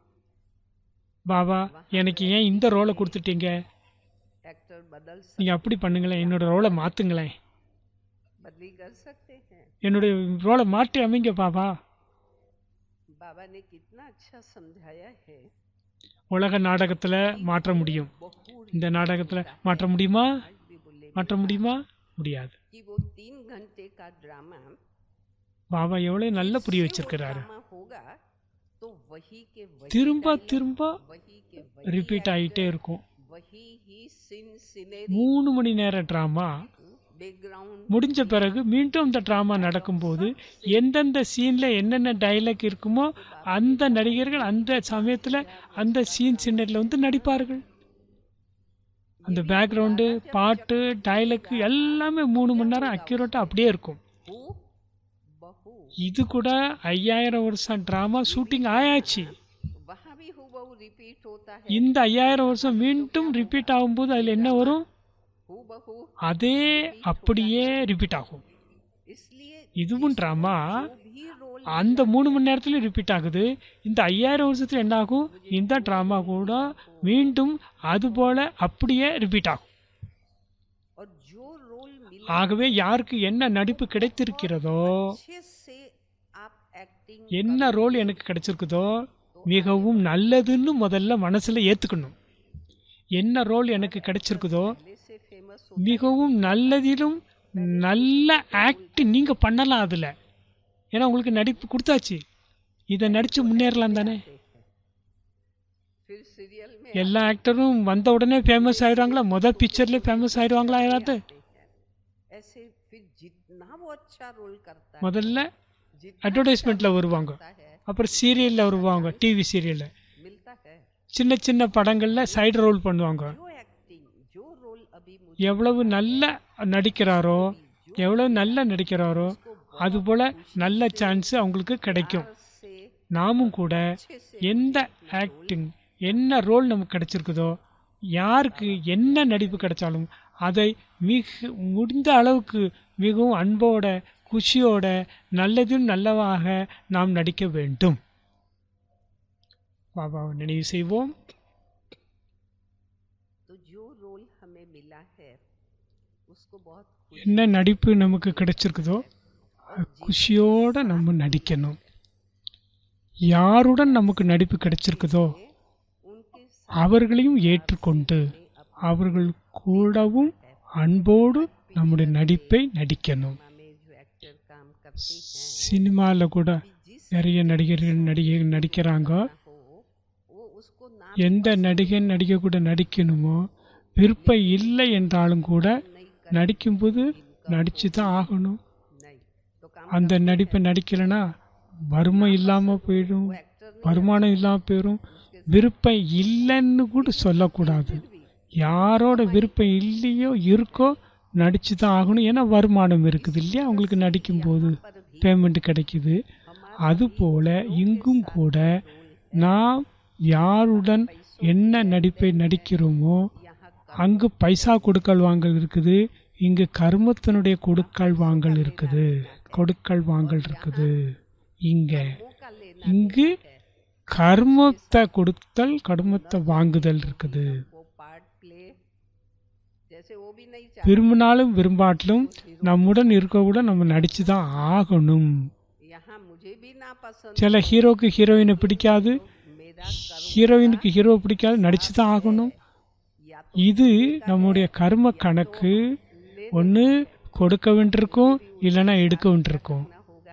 பாபா எனக்கு ஏன் இந்த ரோலை கொடுத்துட்டீங்க एक्टर बदल सक நீங்கள் அப்படி பண்ணுங்களேன் என்னோட ரோலை மாற்றுங்களேன் बदली कर सकते हैं என்னுடைய ரோலை மாற்றி அமைங்க பாபா बाबा ने कितना अच्छा समझाया है உலக நாடகத்தில் மாற்ற முடியும் बहुत இந்த நாடகத்தில் மாற்ற முடியுமா आज भी बोले மாற்ற முடியுமா முடியாது कि वो तीन घंटे का ड्रामा பாபா எவ்வளோ நல்லா புரிய வச்சிருக்கிறாரு ड्रामा होगा तो वही के वही திரும்ப dialogue, திரும்ப वही के वही ரிப்பீட் ஆகிட்டே இருக்கும் वही ही सीन सिनेरी மூணு மணி நேர ட்ராமா बैकग्राउंड முடிஞ்ச பிறகு மீண்டும் இந்த ட்ராமா நடக்கும்போது எந்தெந்த சீனில் என்னென்ன டைலாக் இருக்குமோ அந்த நடிகர்கள் அந்த சமயத்தில் அந்த சீன் சின்னரில் வந்து நடிப்பார்கள் அந்த பேக்ரவுண்டு பாட்டு டைலாக் எல்லாமே மூணு மணி நேரம் அக்யூரேட்டாக அப்படியே இருக்கும் हु बहु இது கூட ஐயாயிரம் வருஷம் ட்ராமா ஷூட்டிங் ஆயாச்சு वहाँ भी हु बहु रिपीट होता है இந்த ஐயாயிரம் வருஷம் மீண்டும் ரிப்பீட் ஆகும்போது அதில் என்ன வரும் हु बहु அதே அப்படியே ரிப்பீட் ஆகும் इसलिए இதுவும் ட்ராமா जो भी रोल அந்த மூணு மணி நேரத்துல ரிப்பீட் ஆகுது இந்த ஐயாயிரம் வருஷத்துல என்ன ஆகும் இந்த ட்ராமா கூட மீண்டும் அது போல அப்படியே ரிப்பீட் ஆகும் और जो रोल मिला ஆகவே யாருக்கு என்ன நடிப்பு கிடைத்திருக்கிறதோ अच्छे से आप एक्टिंग என்ன ரோல் எனக்கு கிடைச்சிருக்குதோ மிகவும் நல்லதுன்னு முதல்ல மனசுல ஏத்துக்கணும் என்ன ரோல் எனக்கு கிடைச்சிருக்குதோ पहले से फेमस மிகவும் நல்லதிலும் நல்ல ஆக்ட் நீங்க பண்ணலாம் அதுல ஏன்னா உங்களுக்கு நடிப்பு கொடுத்தாச்சு இதை நடித்து முன்னேறலாம் தானே फिर सीरियल में எல்லா ஆக்டரும் வந்த உடனே ஃபேமஸ் ஆயிடுவாங்களா மொதல் பிக்சர்லேயே ஃபேமஸ் ஆயிடுவாங்களா யாராவது आते हैं ऐसे फिर जितना वो अच्छा रोल करता है முதல்ல जितना அட்வர்டைஸ்மெண்ட்டில் வருவாங்க करता है அப்புறம் சீரியலில் வருவாங்க டிவி சீரியலில் मिलता है சின்ன சின்ன படங்களில் சைடு ரோல் பண்ணுவாங்க जो एक्टिंग जो रोल अभी मुझे எவ்வளவு நல்ல நடிக்கிறாரோ எவ்வளவு நல்லா நடிக்கிறாரோ அதுபோல் நல்ல சான்ஸ் அவங்களுக்கு கிடைக்கும் से நாமும் கூட अच्छे से எந்த ஆக்டிங் என்ன ரோல் நமக்கு கிடைச்சிருக்குதோ யாருக்கு என்ன நடிப்பு கிடைச்சாலும் அதை மிக முடிந்த அளவுக்கு மிகவும் அன்போட குஷியோட நல்லதும் நல்லவாக நாம் நடிக்க வேண்டும் பாபாவை நினைவு செய்வோம் तो जो रोल हमें मिला है उसको बहुत खुश என்ன நடிப்பு நமக்கு கிடைச்சிருக்குதோ அது குஷியோட நம்ம நடிக்கணும் யாருடன் நமக்கு நடிப்பு கிடைச்சிருக்குதோ उनके அவர்களையும் ஏற்றுக்கொண்டு அவர்கள் கூடவும் அன்போடு நம்முடைய நடிப்பை நடிக்கணும் सिनेमा में जो एक्टर काम करते हैं சினிமாவில் கூட जिस நிறைய நடிகர்கள் நடிகை நடிக்கிறாங்க हो वो उसको ना எந்த நடிகன் நடிகை கூட நடிக்கணுமோ விருப்பம் இல்லை என்றாலும் கூட நடிக்கும்போது நடிச்சு தான் ஆகணும் नहीं तो काम அந்த நடிப்பை நடிக்கலைன்னா வறுமை இல்லாமல் போயிடும் एक्टर வருமானம் இல்லாமல் போயிடும் விருப்பம் இல்லைன்னு கூட சொல்லக்கூடாது யாரோட விருப்பம் இல்லையோ இருக்கோ நடிச்சு தான் ஆகணும் ஏன்னா வருமானம் இருக்குது இல்லையா அவங்களுக்கு நடிக்கும்போது பேமெண்ட் கிடைக்குது அதுபோல் இங்கும் கூட நாம் யாருடன் என்ன நடிப்பை நடிக்கிறோமோ அங்கு பைசா கொடுக்கல் வாங்கல் இருக்குது இங்கு கர்மத்தினுடைய கொடுக்கல் வாங்கல் இருக்குது கொடுக்கல் வாங்கல் இருக்குது இங்கே मौका लेना இங்கு கர்மத்தை கொடுத்தல் கர்மத்தை வாங்குதல் இருக்குது वो पार्ट प्ले जैसे वो भी नहीं चाहते விரும்பினாலும் விரும்பாட்டிலும் நம்முடன் இருக்க கூட நம்ம நடிச்சு தான் ஆகணும் यहाँ मुझे भी ना पसंद சில ஹீரோக்கு ஹீரோயினை பிடிக்காது मेरा कर्म ஹீரோயினுக்கு ஹீரோ பிடிக்காது நடிச்சு தான் ஆகணும் या இது நம்முடைய கர்ம கணக்கு ஒன்று கொடுக்க வேண்டியிருக்கும் இல்லைன்னா எடுக்க வேண்டியிருக்கும் ना होगा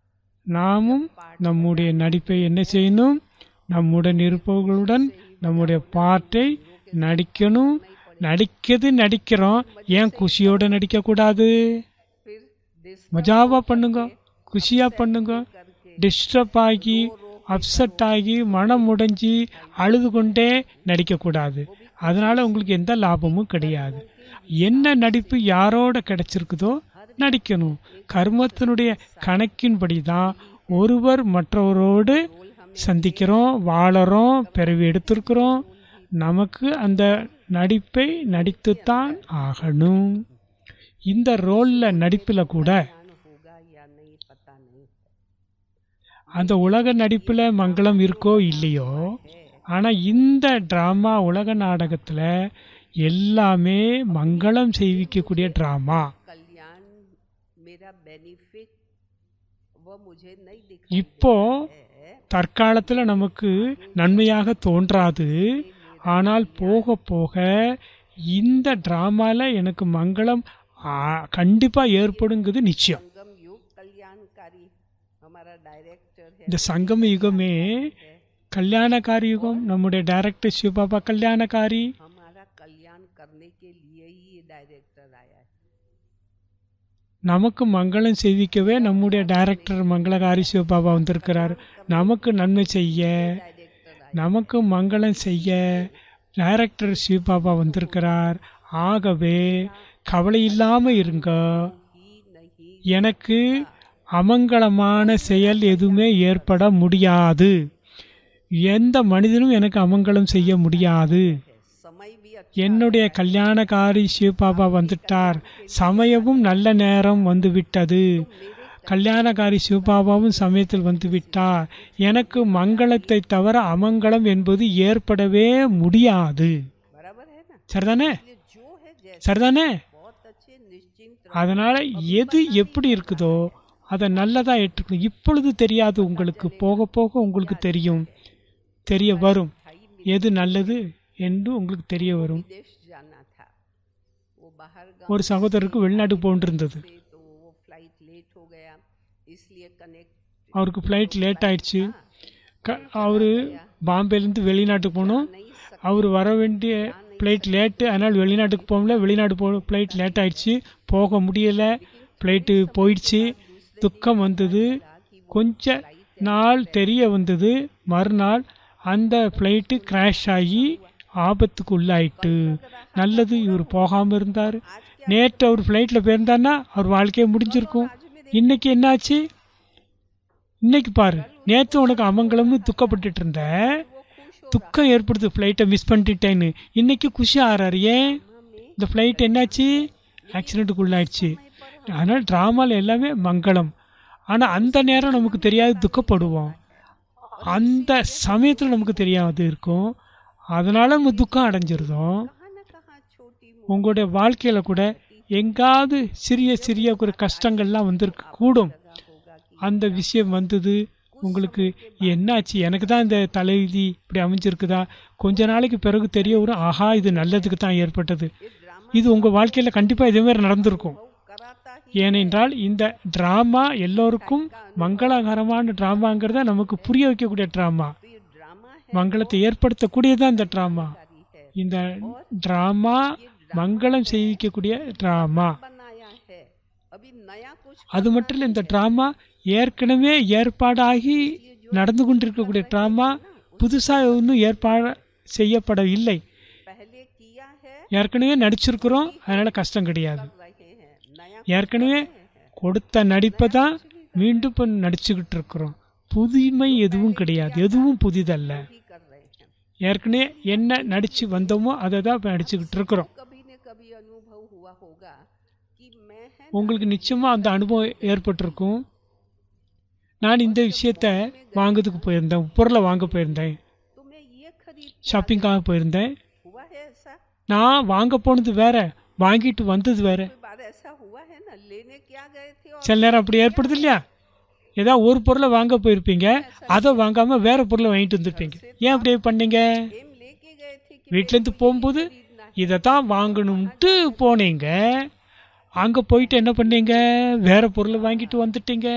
நாமும் நம்முடைய நடிப்பை என்ன செய்யணும் நம்முடன் இருப்பவர்களுடன் நம்முடைய பாட்டை நடிக்கணும் நடிக்கிறது நடிக்கிறோம் ஏன் குஷியோட நடிக்கக்கூடாது फिर डिस மஜாவா பண்ணுங்க குஷியா பண்ணுங்க करके டிஸ்டர்ப் ஆகி அப்செட் ஆகி மனம் உடைஞ்சி அழுது கொண்டே நடிக்கக்கூடாது அதனால உங்களுக்கு எந்த லாபமும் கிடையாது என்ன நடிப்பு யாரோட கிடைச்சிருக்குதோ நடிக்கணும் கர்மத்தினுடைய கணக்கின்படி தான் ஒருவர் மற்றவரோடு சந்திக்கிறோம் வாழறோம் பிறவி எடுத்திருக்கிறோம் நமக்கு அந்த நடிப்பை நடித்துத்தான் ஆகணும் இந்த ரோலில் நடிப்பில் கூட ज्ञान होगा या नहीं पता नहीं அந்த உலக நடிப்பில் மங்களம் இருக்கோ இல்லையோ ஆனால் இந்த ட்ராமா உலக நாடகத்தில் எல்லாமே மங்களம் செய்விக்கக்கூடிய ட்ராமா कल्याण मेरा बेनिफिट वो मुझे नहीं दिख இப்போ தற்காலத்தில் நமக்கு நன்மையாக தோன்றாது ஆனால் போக போக இந்த ட்ராமாவில் எனக்கு மங்களம் கண்டிப்பாக ஏற்படுங்கிறது நிச்சயம் संगम युग कल्याणकारी हमारा डायरेक्टर है இந்த சங்கம யுகமே கல்யாணக்காரி யுகம் நம்முடைய டைரக்டர் சிவபாபா கல்யாணக்காரி हमारा कल्याण करने के लिए ही ये डायरेक्टर आया है நமக்கு மங்களம் செய்விக்கவே நம்முடைய டைரக்டர் மங்களகாரி சிவபாபா வந்திருக்கிறார் நமக்கு நன்மை செய்ய डायरेक्टर आया நமக்கு மங்களம் செய்ய டைரக்டர் சிவபாபா வந்திருக்கிறார் ஆகவே கவலை இல்லாமல் இருங்க ही नहीं எனக்கு அமங்கலமான செயல் எதுவுமே ஏற்பட முடியாது எந்த மனிதனும் எனக்கு அமங்கலம் செய்ய முடியாது है समय भी अच्छा என்னுடைய கல்யாணக்காரி சிவபாபா வந்துட்டார் சமயமும் நல்ல நேரம் வந்து விட்டது கல்யாணக்காரி சிவபாபாவும் சமயத்தில் வந்து விட்டார் எனக்கு மங்களத்தை தவிர அமங்கலம் என்பது ஏற்படவே முடியாது बराबर है ना சரிதானே इसलिए जो है जैसे சரிதானே बहुत अच्छे निश्चिंत அதனால எது எப்படி இருக்குதோ அதை நல்லதா ஏற்றுக்கணும் இப்பொழுது தெரியாது உங்களுக்கு போக போக உங்களுக்கு தெரியும் தெரிய வரும் எது நல்லது என்று உங்களுக்கு தெரிய வரும் विदेश जाना था वो बाहर गांव ஒரு சகோதரருக்கு வெளிநாட்டு போன்றிருந்தது से तो वो फ्लाइट लेट हो गया इसलिए कनेक्ट அவருக்கு ஃப்ளைட் லேட் ஆயிடுச்சு க அவர் பாம்பேலேருந்து வெளிநாட்டுக்கு போகணும் नहीं सक அவர் வர வேண்டிய ஃப்ளைட் லேட்டு அதனால் வெளிநாட்டுக்கு போகல வெளிநாடு போ ஃப்ளைட் லேட் ஆயிடுச்சு போக முடியலை ஃப்ளைட்டு போயிடுச்சு துக்கம் வந்தது கொஞ்ச நாள் தெரிய வந்தது மறுநாள் அந்த ஃப்ளைட்டு கிராஷ் ஆகி ஆபத்துக்கு உள்ளாயிட்டு நல்லது இவர் போகாமல் இருந்தார் நேற்று அவர் ஃப்ளைட்டில் போயிருந்தாருன்னா அவர் வாழ்க்கையே முடிஞ்சிருக்கும் இன்னைக்கு என்னாச்சு இன்னைக்கு பாரு நேற்று உனக்கு அமங்கலம்னு துக்கப்பட்டுட்டு இருந்த துக்கம் ஏற்படுது ஃப்ளைட்டை மிஸ் பண்ணிட்டேன்னு இன்னைக்கு குஷி ஆறாரு ஏன் இந்த ஃப்ளைட் என்னாச்சு ஆக்சிடென்ட்டுக்கு உள்ளாயிடுச்சு அதனால் ட்ராமாவில் எல்லாமே மங்களம் ஆனால் அந்த நேரம் நமக்கு தெரியாது துக்கப்படுவோம் அந்த சமயத்தில் நமக்கு தெரியாது இருக்கும் அதனால நம்ம துக்கம் அடைஞ்சிருந்தோம் कहाँ न कहाँ छोटी உங்களுடைய வாழ்க்கையில் கூட எங்காவது சிறிய சிறிய ஒரு கஷ்டங்கள்லாம் வந்திருக்கு கூடும் அந்த விஷயம் வந்தது உங்களுக்கு என்னாச்சு எனக்கு தான் இந்த தலைவிதி இப்படி அமைஞ்சிருக்குதா கொஞ்ச நாளைக்கு பிறகு தெரிய வரும் ஆஹா இது நல்லதுக்கு தான் ஏற்பட்டது ये ड्रामा இது உங்கள் வாழ்க்கையில் கண்டிப்பாக இதே மாதிரி நடந்திருக்கும் कराता ही ஏனென்றால் இந்த ட்ராமா எல்லோருக்கும் மங்களகரமான ட்ராமாங்கிறத நமக்கு புரிய வைக்கக்கூடிய ட்ராமா तो ये ड्रामा है மங்களத்தை ஏற்படுத்தக்கூடியதான் இந்த ட்ராமா कारी है இந்த ட்ராமா மங்களம் செய்விக்கக்கூடிய ட்ராமா बनाया है अभी नया कुछ அது மட்டும் இல்லை இந்த ட்ராமா ஏற்கனவே ஏற்பாடாகி நடந்து கொண்டிருக்கக்கூடிய ட்ராமா புதுசாக ஒன்றும் ஏற்பாடு செய்யப்படவில்லை पहले किया है ஏற்கனவே நடிச்சிருக்கிறோம் அதனால் கஷ்டம் கிடையாது रहे हैं नया ஏற்கனவே கொடுத்த நடிப்பை தான் மீண்டும் இப்போ நடிச்சுக்கிட்டு இருக்கிறோம் புதுமை எதுவும் கிடையாது எதுவும் புதிதல்ல भी कर रहे हैं ஏற்கனவே என்ன நடிச்சு வந்தோமோ அதை தான் இப்போ நடிச்சுக்கிட்டு இருக்கிறோம் कभी न कभी अनुभव हुआ होगा कि मैं है உங்களுக்கு நிச்சயமாக அந்த அனுபவம் ஏற்பட்டிருக்கும் நான் இந்த விஷயத்த வாங்குறதுக்கு போயிருந்தேன் பொருளை வாங்க போயிருந்தேன் तो मैं ये खरीद ஷாப்பிங்காக போயிருந்தேன் हुआ है ऐसा நான் வாங்க போனது வேற வாங்கிட்டு வந்தது வேற कोई बार ऐसा हुआ है ना लेने क्या गए थे और சில நேரம் அப்படி ஏற்படுது இல்லையா ஏதாவது ஒரு பொருளை வாங்க போயிருப்பீங்க அதை வாங்காம வேற பொருளை வாங்கிட்டு வந்திருப்பீங்க ஏன் அப்படி பண்ணீங்க गेम लेके गए थे कि வீட்டிலேருந்து போகும்போது இதை தான் வாங்கணும்ட்டு போனீங்க அங்கே போயிட்டு என்ன பண்ணீங்க வேற பொருளை வாங்கிட்டு வந்துட்டீங்க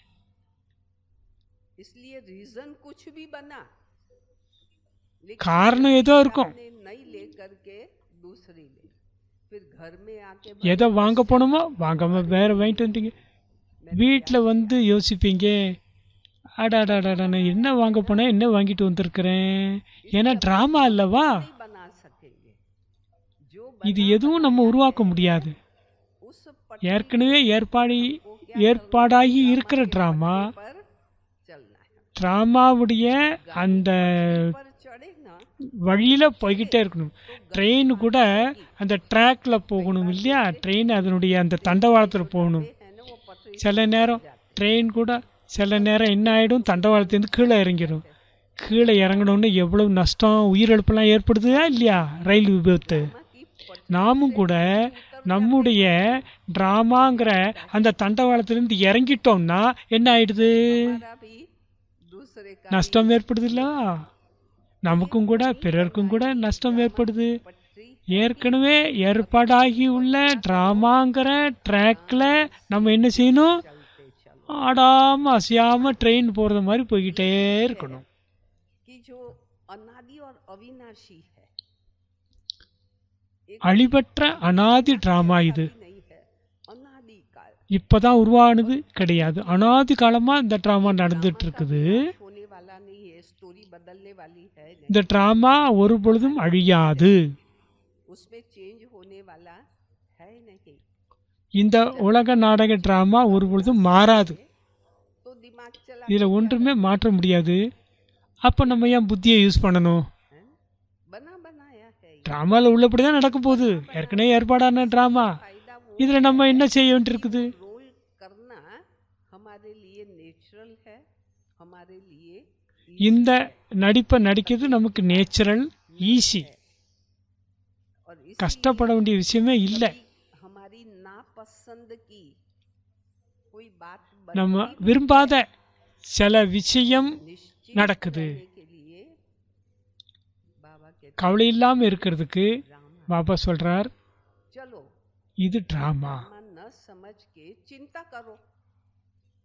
इसलिए रीजन कुछ भी बना लेकिन காரணம் ஏதோ இருக்கும் आपने नहीं ले करके दूसरी ले फिर घर में आके எதை வாங்க போனோமோ வாங்காம வேற வாங்கிட்டு வந்துட்டீங்க வீட்டில் வந்து யோசிப்பீங்க அடாடாடா நான் என்ன வாங்க போனேன் என்ன வாங்கிட்டு வந்திருக்கிறேன் ஏன்னா ட்ராமா அல்லவா नहीं बना सकेंगे जो இது எதுவும் நம்ம உருவாக்க முடியாது उस पट ஏற்கனவே ஏற்பாடி ஏற்பாடாகி இருக்கிற ட்ராமா पर चलना है ட்ராமாவுடைய அந்த पर चढ़े ना வழியில் போய்கிட்டே இருக்கணும் ட்ரெயின் கூட அந்த ட்ராக்ல போகணும் இல்லையா ட்ரெயின் அதனுடைய அந்த தண்டவாளத்தில் போகணும் है ना वो पटरी சில நேரம் ட்ரெயின் கூட சில நேரம் என்ன ஆகிடும் தண்டவாளத்துலேருந்து கீழே இறங்கிடும் கீழே இறங்கணுன்னு எவ்வளவு நஷ்டம் உயிரிழப்பெல்லாம் ஏற்படுதா இல்லையா ரயில் விபத்து की पट நாமும் கூட நம்முடைய ட்ராமாங்கிற அந்த தண்டவாளத்திலிருந்து இறங்கிட்டோம்னா என்ன ஆயிடுது हमारा भी दूसरे का நஷ்டம் ஏற்படுதுல்ல நமக்கும் கூட பிறருக்கும் கூட நஷ்டம் ஏற்படுது पटरी ஏற்கனவே ஏற்பாடாகி உள்ள ட்ராமாங்கிற ட்ராக்ல நம்ம என்ன செய்யணும் चलते चलो ஆடாம அசையாம ட்ரெயின் போறது மாதிரி போய்கிட்டே இருக்கணும் कि जो अनादि और अविनाशी है அழிவற்ற அனாதி ட்ராமா இது नहीं है अनादि काल இப்பதான் உருவானது கிடையாது அனாதி காலமா இந்த ட்ராமா நடந்துட்டு இருக்குது होने वाला नहीं है स्टोरी बदलने वाली है नहीं இந்த ட்ராமா ஒரு பொழுதும் அழியாது उसमें चेंज होने वाला है नहीं இந்த உலக நாடக ட்ராமா ஒரு பொழுதும் மாறாது तो दिमाग चला இதில் ஒன்றுமே மாற்ற முடியாது அப்போ நம்ம ஏன் புத்தியை யூஸ் பண்ணணும் है बना बनाया है ये। ட்ராமாவில் உள்ளபடி தான் நடக்க போகுது ஏற்கனவே ஏற்பாடான ட்ராமா फायदा वो இதில் நம்ம என்ன செய்ய வேண்டியிருக்குது रोल करना हमारे लिए नेचुरल है हमारे लिए இந்த नடிப்பை நடிக்கிறது நமக்கு நேச்சுரல் ஈஸி और इस கஷ்டப்பட வேண்டிய விஷயமே இல்லை हमारी नापसंद की कोई बात நம்ம விரும்பாத சில விஷயம் निश्चित நடக்குது करने के लिए बाबा कहते கவலை இல்லாமல் இருக்கிறதுக்கு ड्रामा பாபா சொல்றார் चलो இது ட்ராமா ड्रामा न समझ के चिंता करो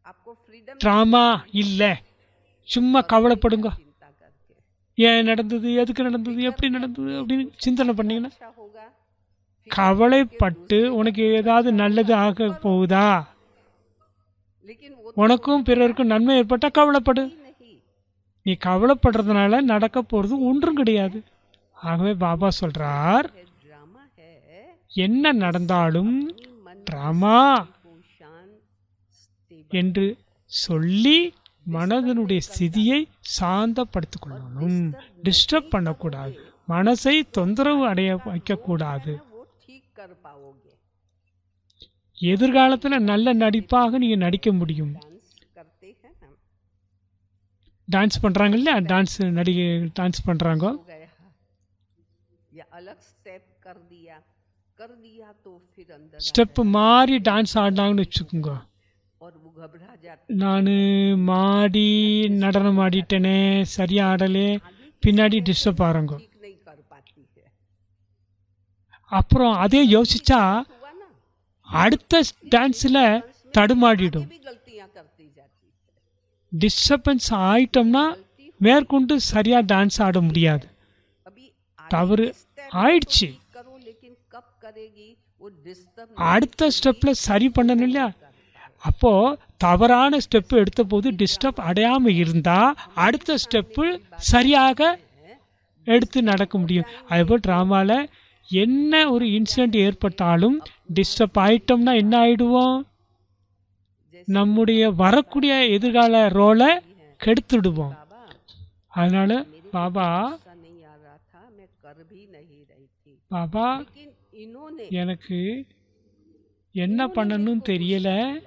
आपको फ्रीडम ட்ராமா இல்லை சும்மா கவலைப்படுங்க चिंता करके ஏன் நடந்தது எதுக்கு நடந்தது எப்படி நடந்தது அப்படின்னு சிந்தனை பண்ணீங்கன்னா अच्छा होगा கவலைப்பட்டு உனக்கு ஏதாவது நல்லது ஆக போகுதா लेकिन वो உனக்கும் பிறருக்கும் நன்மை ஏற்பட்டால் கவலைப்படு ही नहीं நீ கவலைப்படுறதுனால நடக்க போகிறது ஒன்றும் கிடையாது ஆகவே பாபா சொல்றார் है ड्रामा है என்ன நடந்தாலும் मन ட்ராமா को शांत stable என்று சொல்லி மனதனுடைய ஸ்திதியை சாந்தப்படுத்திக் கொள்ளணும் டிஸ்டர்ப் பண்ணக்கூடாது மனசை தொந்தரவு அடைய வைக்கக்கூடாது वो ठीक कर पाओगे எதிர்காலத்தில் நல்ல நடிப்பாக நீங்கள் நடிக்க முடியும் डांस करते हैं हम டான்ஸ் பண்ணுறாங்க இல்லையா டான்ஸ் நடிகை டான்ஸ் பண்ணுறாங்க हो गया या अलग स्टेप कर दिया कर दिया तो फिर अंदर आ ஸ்டெப்பு மாறி டான்ஸ் ஆடினாங்கன்னு வச்சுக்கோங்க जाए और वो घबरा जाते நான் மாடி நடனம் ஆடிட்டேனே சரியா ஆடலே பின்னாடி டிஸ்டர்ப் ஆகிறாங்க ठीक नहीं कर पाती है அப்புறம் அதே யோசிச்சா हुआ ना அடுத்த டான்ஸில் தடுமாடிடும் भी गलतियां करती जाती है டிஸ்டர்பன்ஸ் ஆயிட்டோம்னா மேற்கொண்டு சரியாக டான்ஸ் ஆட முடியாது अभी தவறு step ஆயிடுச்சு करो लेकिन कब करेगी वो डिस्टर्ब அடுத்த ஸ்டெப்பில் சரி பண்ணணும் இல்லையா அப்போது தவறான ஸ்டெப்பு எடுத்த போது டிஸ்டர்ப் அடையாமல் இருந்தால் அடுத்த ஸ்டெப்பு சரியாக எடுத்து நடக்க முடியும் அதேபோல் ட்ராமாவில் என்ன ஒரு இன்சிடெண்ட் ஏற்பட்டாலும் டிஸ்டர்ப் ஆயிட்டோம்னா என்ன ஆயிடுவோம் நம்முடைய வரக்கூடிய எதிர்கால ரோலை கெடுத்துடுவோம் बाबा அதனால பாபா ऐसा नहीं आ रहा था मैं कर भी नहीं रही थी பாபா लेकिन इन्होंने எனக்கு என்ன பண்ணணும்னு தெரியல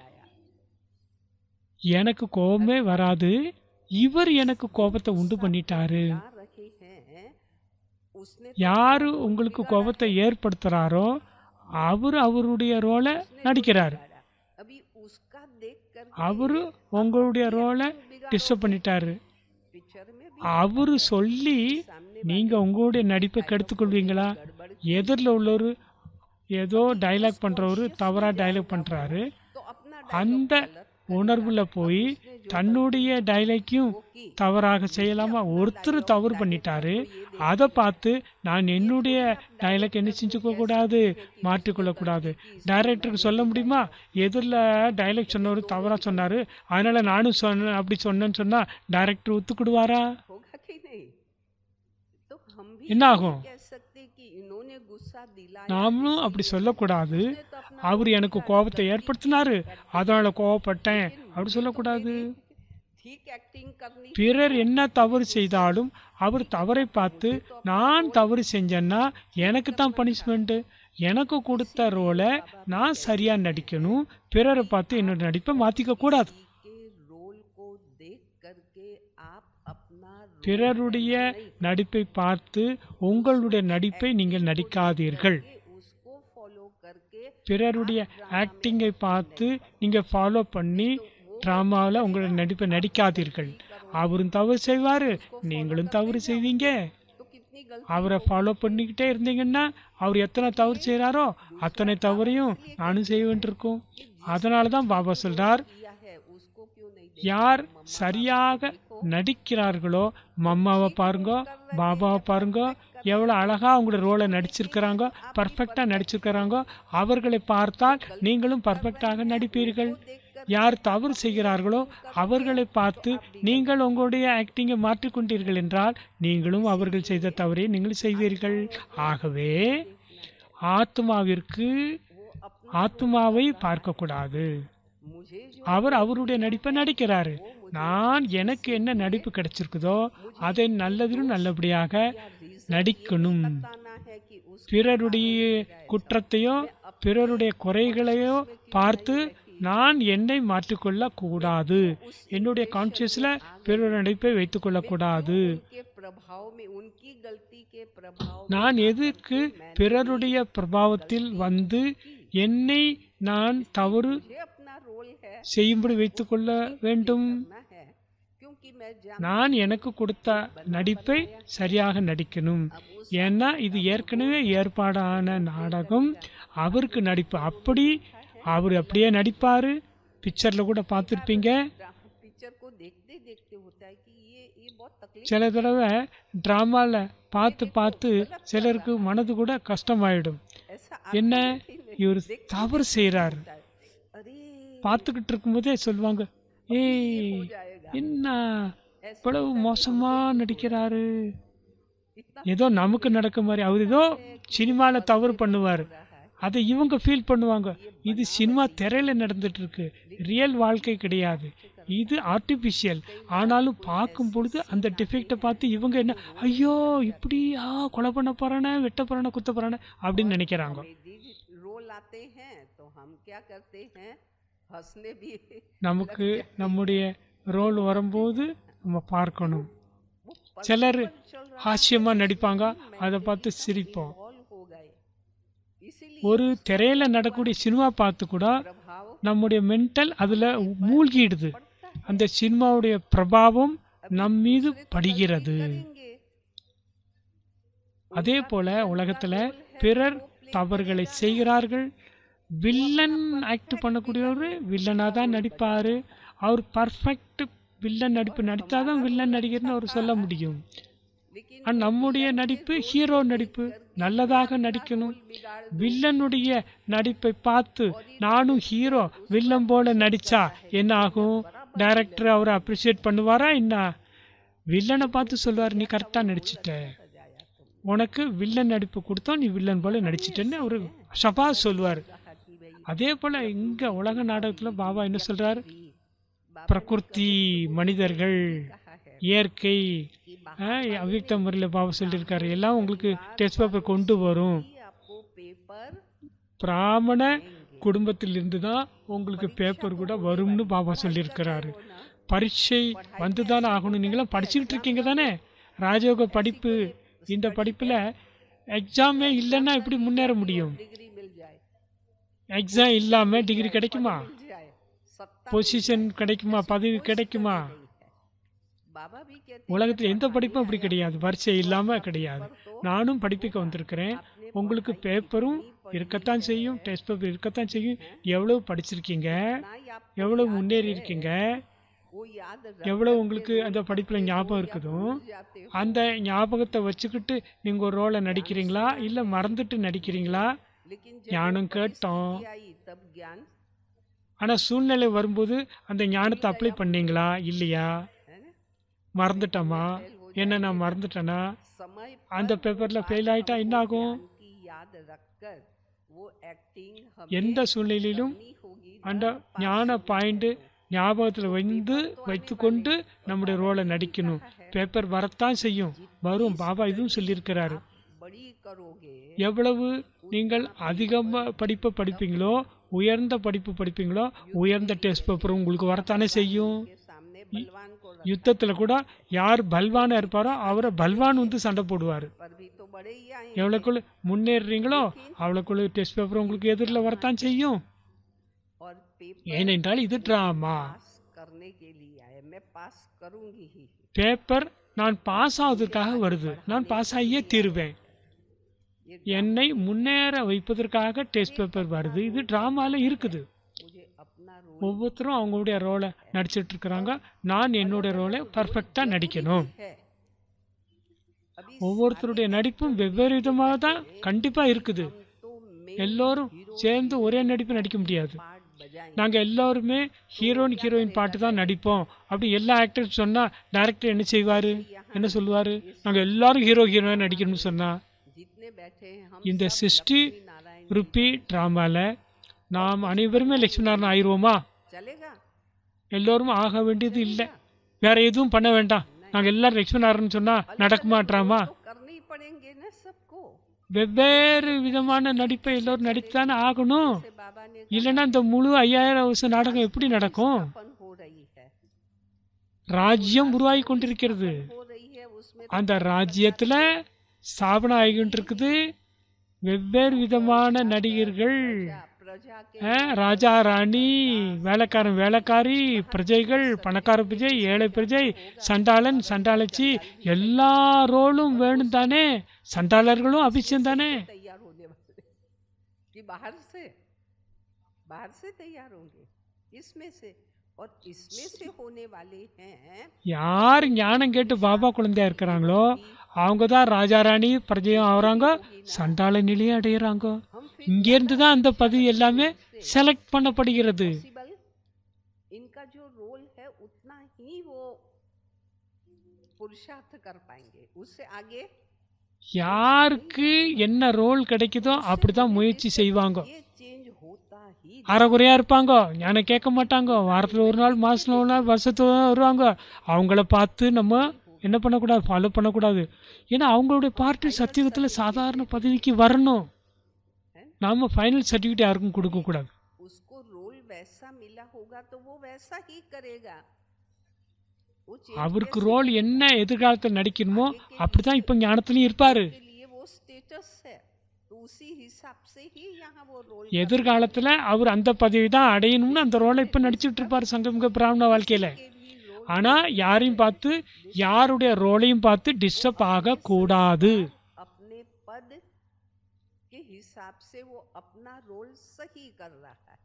எனக்கு கோபமே வராது இவர் எனக்கு கோபத்தை உண்டு பண்ணிட்டாரு ला रहे हैं उसने யாரு உங்களுக்கு கோபத்தை ஏற்படுத்துறாரோ அவர் அவருடைய ரோலை நடிக்கிறாரு बिगाड़ा। अभी उसका देख कर அவரு உங்களுடைய ரோலை டிஸ்டர்ப் பண்ணிட்டாரு पिक्चर में भी அவரு சொல்லி நீங்க உங்களுடைய நடிப்பை கெடுத்துக்கொள்வீங்களா எதிரில் உள்ளவர் ஏதோ டைலாக் பண்றவரு தவறா டைலாக் பண்றாரு तो अपना அந்த உணர்வுல போய் தன்னுடைய டைலாக்கையும் தவறாக செய்யலாமா ஒருத்தர் தவறு பண்ணிட்டாரு அதை பார்த்து நான் என்னுடைய டைலாக் என்ன செஞ்சுக்க கூடாது மாற்றிக்கொள்ள கூடாது டைரக்டருக்கு சொல்ல முடியுமா எதிரில் டைலாக் சொன்னவர் தவறா சொன்னாரு அதனால நானும் சொன்னேன் அப்படி சொன்னேன்னு சொன்னா டைரக்டர் ஒத்துக்கிடுவாரா होगा कि नहीं तो हम भी என்ன ஆகும் कह सकते कि इन्होंने गुस्सा दिलाया நாமளும் அப்படி சொல்லக்கூடாது तो अपना அவர் எனக்கு கோபத்தை ஏற்படுத்தினாரு அதனால கோவப்பட்டேன் அப்படி சொல்லக்கூடாது ठीक एक्टिंग करनी பிறர் என்ன தவறு செய்தாலும் அவர் தவறை பார்த்து நான் தவறு செஞ்சேன்னா எனக்கு தான் பனிஷ்மெண்ட்டு எனக்கு கொடுத்த ரோலை நான் சரியாக நடிக்கணும் பிறரை பார்த்து என்னோட நடிப்பை மாற்றிக்க கூடாது के रोल को देख करके आप अपना रोल பிறருடைய நடிப்பை பார்த்து உங்களுடைய நடிப்பை நீங்கள் நடிக்காதீர்கள் के उसको फॉलो करके பிறருடைய ஆக்டிங்கை பார்த்து நீங்கள் ஃபாலோ பண்ணி ட்ராமாவில் உங்களுடைய நடிப்பை நடிக்காதீர்கள் அவரும் தவறு செய்வார் நீங்களும் தவறு செய்வீங்க तो कितनी गलती அவரை ஃபாலோ பண்ணிக்கிட்டே இருந்தீங்கன்னா அவர் எத்தனை தவறு செய்கிறாரோ அத்தனை தவறையும் நானும் செய்ய வேண்டியிருக்கும் அதனால தான் பாபா சொல்றார் किया है उसको क्यों नहीं யார் சரியாக நடிக்கிறார்களோ மம்மாவை பாருங்க பாபாவை பாருங்க எவ்வளோ அழகா அவங்களோட ரோலை நடிச்சிருக்கிறாங்க பர்ஃபெக்டாக நடிச்சிருக்கிறாங்க அவர்களை பார்த்தால் நீங்களும் பர்ஃபெக்டாக நடிப்பீர்கள் யார் தவறு செய்கிறார்களோ அவர்களை பார்த்து நீங்கள் உங்களுடைய ஆக்டிங்கை மாற்றிக்கொண்டீர்கள் என்றால் நீங்களும் அவர்கள் செய்த தவறை நீங்கள் செய்வீர்கள் ஆகவே ஆத்மாவிற்கு ஆத்மாவை பார்க்கக்கூடாது मुझे जो அவர் அவருடைய நடிப்பை நடிக்கிறாரு நான் எனக்கு என்ன நடிப்பு கிடைச்சிருக்குதோ அதை நல்லதிலும் நல்லபடியாக நடிக்கணும் बताना है कि उस பிறருடைய குற்றத்தையோ பிறருடைய குறைகளையோ பார்த்து நான் என்னை மாற்றிக்கொள்ள கூடாது என்னுடைய கான்சியஸ்ல பிறருடைய நடிப்பை வைத்துக்கொள்ள கூடாது के प्रभाव में उनकी गलती के प्रभाव நான் எதுக்கு பிறருடைய பிரபாவத்தில் வந்து என்னை நான் தவறு मुझे अपना रोल है செய்யும்படி வைத்துக்கொள்ள வேண்டும் करना है क्योंकि मैं जान நான் எனக்கு கொடுத்த நடிப்பை சரியாக நடிக்கணும் ஏன்னா இது ஏற்கனவே ஏற்பாடான நாடகம் அவருக்கு நடிப்பு அப்படி அவர் அப்படியே நடிப்பாரு பிக்சரில் கூட பார்த்துருப்பீங்க पिक्चर को देखते देखते होता है कि ये ये बहुत तकलीफ சில தடவை ட்ராமாவில் பார்த்து பார்த்து சிலருக்கு மனது கூட கஷ்டமாயிடும் ऐसा என்ன आपको भी नहीं இவர் देखते தவறு செய்கிறார் होता है। अरे பார்த்துக்கிட்டு இருக்கும்போதே சொல்லுவாங்க ஏய் हो जाएगा என்ன ऐसा இவ்வளவு மோசமா நடிக்கிறாரு इतना ஏதோ நமக்கு நடக்க மாதிரி அவர் ஏதோ சினிமாவில் தவறு பண்ணுவார் रहा है அதை இவங்க ஃபீல் பண்ணுவாங்க இது சினிமா திரையில நடந்துட்டு இருக்கு ரியல் வாழ்க்கை கிடையாது இது ஆர்டிஃபிஷியல் ஆனாலும் பார்க்கும் பொழுது அந்த டிஃபெக்டை பார்த்து இவங்க என்ன ஐயோ இப்படி ஆ கொலை பண்ண போறானே வெட்ட போறானே குத்த போறானே அப்படின்னு நினைக்கிறாங்க कॉमेडी रोल आते हैं तो हम क्या करते हैं हंसने भी நமக்கு நம்முடைய ரோல் வரும்போது நம்ம பார்க்கணும் वो पल சிலர் पल चल रहा ஹாஸ்யமா நடிப்பாங்க அதை பார்த்து சிரிப்போம் हॉल हो गए इसीलिए ஒரு திரையில நடக்கக்கூடிய சினிமா பார்த்து கூட प्रभाव நம்முடைய மென்டல் அதுல மூழ்கிடுது पड़ता है அந்த சினிமாவுடைய பிரபாவம் நம் மீது படுகிறது करेंगे அதே போல உலகத்துல பிறர் தவறுகளை செய்கிறார்கள் வில்லன் ஆக்ட் பண்ணக்கூடியவர் வில்லனா தான் நடிப்பாரு அவர் பர்ஃபெக்ட் வில்லன் நடிப்பு நடித்தாதான் வில்லன் நடிகர்னு அவர் சொல்ல முடியும் लेकिन ஆனா நம்முடைய நடிப்பு ஹீரோ நடிப்பு நல்லதாக நடிக்கணும் வில்லனுடைய நடிப்பை பார்த்து நானும் ஹீரோ வில்லன் போல நடிச்சா என்ன ஆகும் டைரக்டர் அவரை அப்ரிஷியேட் பண்ணுவாரா என்ன வில்லனை பார்த்து சொல்லுவார் நீ கரெக்டா நடிச்சிட்ட सजाया तुम உனக்கு வில்லன் நடிப்பு கொடுத்தோம் நீ வில்லன் போல நடிச்சிட்டேன்னு அவரு சபா சொல்லுவார் कहा कि भाई அதே போல இங்க உலக நாடகத்துல பாபா என்ன சொல்றார் भी बाबा பிரகிருதி மனிதர்கள் कहा है இயற்கை कि ஆஹ், அவ்வியக்த முறையில் பாபா சொல்லியிருக்காரு எல்லாம் உங்களுக்கு டெஸ்ட் பேப்பர் கொண்டு வரும் बाकी आपको पेपर பிராமண குடும்பத்தில் இருந்து தான் உங்களுக்கு பேப்பர் கூட வரும்னு பாபா சொல்லியிருக்கிறாரு हो ना பரீட்சை வந்து தானே ஆகணும் நீங்களாம் படிச்சுக்கிட்டு இருக்கீங்க தானே ராஜயோக படிப்பு இந்த படிப்பில் எக்ஸாமே இல்லைன்னா எப்படி முன்னேற முடியும் डिग्री मिल जाए எக்ஸாம் இல்லாமல் டிகிரி கிடைக்குமா मिल जाए सत्ता பொசிஷன் கிடைக்குமா பதவி கிடைக்குமா नहीं है बाबा भी कहते உலகத்தில் எந்த படிப்பும் அப்படி கிடையாது பரீட்சை இல்லாமல் கிடையாது நானும் படிப்புக்கு வந்திருக்கிறேன் உங்களுக்கு பேப்பரும் இருக்கத்தான் செய்யும் டெஸ்ட் பேப்பர் இருக்கத்தான் செய்யும் எவ்வளவு படிச்சிருக்கீங்க ना ही आप எவ்வளவு முன்னேறி இருக்கீங்க वो याद रख எவ்வளவு உங்களுக்கு அந்த படிப்பில் ஞாபகம் இருக்குதோ जाते हो அந்த ஞாபகத்தை வச்சுக்கிட்டு நீங்கள் ஒரு ரோலை நடிக்கிறீங்களா இல்லை மறந்துட்டு நடிக்கிறீங்களா लेकिन ஞானம் கேட்டோம் जब आई तब ज्ञान ஆனால் சூழ்நிலை வரும்போது அந்த ஞானத்தை அப்ளை பண்ணீங்களா இல்லையா है ना மறந்துட்டோமா என்ன நான் மறந்துட்டேனா समय அந்த பேப்பரில் ஃபெயில் ஆயிட்டா என்ன ஆகும் ज्ञान की याद रखकर वो एक्टिंग எந்த हमें சூழ்நிலையிலும் करनी होगी அந்த ஞான பாயிண்ட் ஞாபகத்தில் வந்து வைத்துக்கொண்டு நம்முடைய ரோலை நடிக்கணும் பேப்பர் வரத்தான் செய்யும் வரும் பாபா இதுவும் சொல்லியிருக்கிறாரு बड़ी करोगे எவ்வளவு நீங்கள் அதிகமாக படிப்பை படிப்பீங்களோ உயர்ந்த படிப்பு படிப்பீங்களோ உயர்ந்த டெஸ்ட் பேப்பர் உங்களுக்கு வரத்தானே செய்யும் के सामने बलवान को रख யுத்தத்தில் கூட யார் பல்வானா இருப்பாரோ அவரை பல்வான் வந்து சண்டை போடுவார் पर भी तो बड़े ही आए எவ்வளோக்குள்ள முன்னேறுறீங்களோ அவ்வளோக்குள்ள டெஸ்ட் பேப்பர் உங்களுக்கு எதிரில் வரத்தான் செய்யும் और पेपर ஏனென்றால் இது ட்ராமா पास करने के लिए आए मैं पास करूंगी ही பேப்பர் நான் பாஸ் ஆவதற்காக வருது நான் பாஸ் ஆகியே தீருவேன் ये என்னை முன்னேற வைப்பதற்காக டெஸ்ட் பேப்பர் வருது இது ட்ராமால இருக்குது मुझे अपना रोल ஒவ்வொருத்தரும் அவங்களுடைய ரோலை நடிச்சிட்டு இருக்கிறாங்க நான் என்னுடைய ரோலை பர்ஃபெக்டாக நடிக்கணும் है अभी ஒவ்வொருத்தருடைய நடிப்பும் வெவ்வேறு விதமாக தான் கண்டிப்பாக இருக்குது तो मैं எல்லோரும் சேர்ந்து ஒரே நடிப்பு நடிக்க முடியாது पार्ट बजाएं நாங்கள் எல்லாருமே ஹீரோயின் ஹீரோயின் பாட்டு தான் நடிப்போம் அப்படி எல்லா ஆக்டர்ஸ் சொன்னால் டைரக்டர் என்ன செய்வார் என்ன சொல்லுவார் நாங்கள் எல்லாரும் ஹீரோ ஹீரோயின் நடிக்கணும்னு சொன்னால் जितने बैठे हैं हम இந்த सब சிருஷ்டி लक्ष्मी नारायण ருப்பி ட்ராமாவில் நாம் அனைவருமே லட்சுமி நாராயணன் ஆயிடுவோமா चलेगा எல்லோரும் ஆக வேண்டியது இல்லை வேற எதுவும் பண்ண வேண்டாம் நாங்கள் எல்லாரும் லட்சுமி நாராயணன் சொன்னால் நடக்குமா ட்ராமா तो करने ही पड़ेंगे ना सबको வெவ்வேறு விதமான நடிப்பை எல்லோரும் நடித்தானே ஆகணும் से बाबा ने இல்லைன்னா இந்த முழு ஐயாயிரம் வருஷம் நாடகம் எப்படி நடக்கும் स्थापन हो रही है ராஜ்யம் உருவாகி கொண்டிருக்கிறது हो रही है उसमें அந்த ராஜ்யத்தில் ஸ்தாபனம் ஆகிட்டு இருக்குது வெவ்வேறு விதமான நடிகர்கள் प्रजा के அஹ், ராஜா ராணி வேலைக்காரன் வேலைக்காரி பிரஜைகள் பணக்கார பிரஜை ஏழை பிரஜை சண்டாளன் சண்டாளச்சி எல்லா ரோலும் வேணும் தானே சண்டாளர்களும் அபிஷேகம் தானே तैयार होने वाले कि बाहर से बाहर से तैयार होंगे इसमें से और इसमें से होने वाले हैं யார் ஞானம் கேட்டு பாபா குழந்தையா இருக்கிறாங்களோ அவங்க தான் ராஜாராணி பிரஜையும் ஆகுறாங்க சண்டாள நிலையும் அடையிறாங்க हम फिर இங்கேருந்து தான் அந்த பதவி எல்லாமே செலக்ட் பண்ணப்படுகிறது पॉसिबल इनका जो रोल है उतना ही वो पुरुषार्थ कर पाएंगे उससे आगे யாருக்கு என்ன ரோல் கிடைக்குதோ அப்படிதான் முயற்சி செய்வாங்க ये चेंज होता ही அறகுறையா இருப்பாங்க ஞானம் கேட்க மாட்டாங்க வாரத்தில் ஒரு நாள் மாசத்துல ஒரு நாள் வருஷத்துல ஒரு நாள் வருவாங்க அவங்கள பார்த்து நம்ம என்ன பண்ணக்கூடாது ஃபாலோ பண்ணக்கூடாது ஏன்னா அவங்களுடைய பார்ட்டி சத்தியுகத்தில் சாதாரண பதவிக்கு வரணும் நாம ஃபைனல் சர்டிஃபிகேட் யாருக்கும் கொடுக்கக்கூடாது उसको रोल वैसा मिला होगा तो वो वैसा ही करेगा वो change அவருக்கு कैसे ரோல் என்ன எதிர்காலத்தில் நடிக்கணுமோ அப்படிதான் இப்போ ஞானத்துலையும் இருப்பாரு के लिए वो स्टेटस है तो उसी हिसाब से ही यहाँ वो रोल எதிர்காலத்தில் அவர் அந்த பதவி தான் அடையணும்னு அந்த ரோலை இப்போ நடிச்சுட்டு இருப்பார் சங்கமிக பிராமண வாழ்க்கையில் के भी रोल ஆனால் யாரையும் பார்த்து யாருடைய ரோலையும் பார்த்து டிஸ்டர்ப் ஆகக்கூடாது अपने पद के हिसाब से वो अपना रोल सही कर रहा है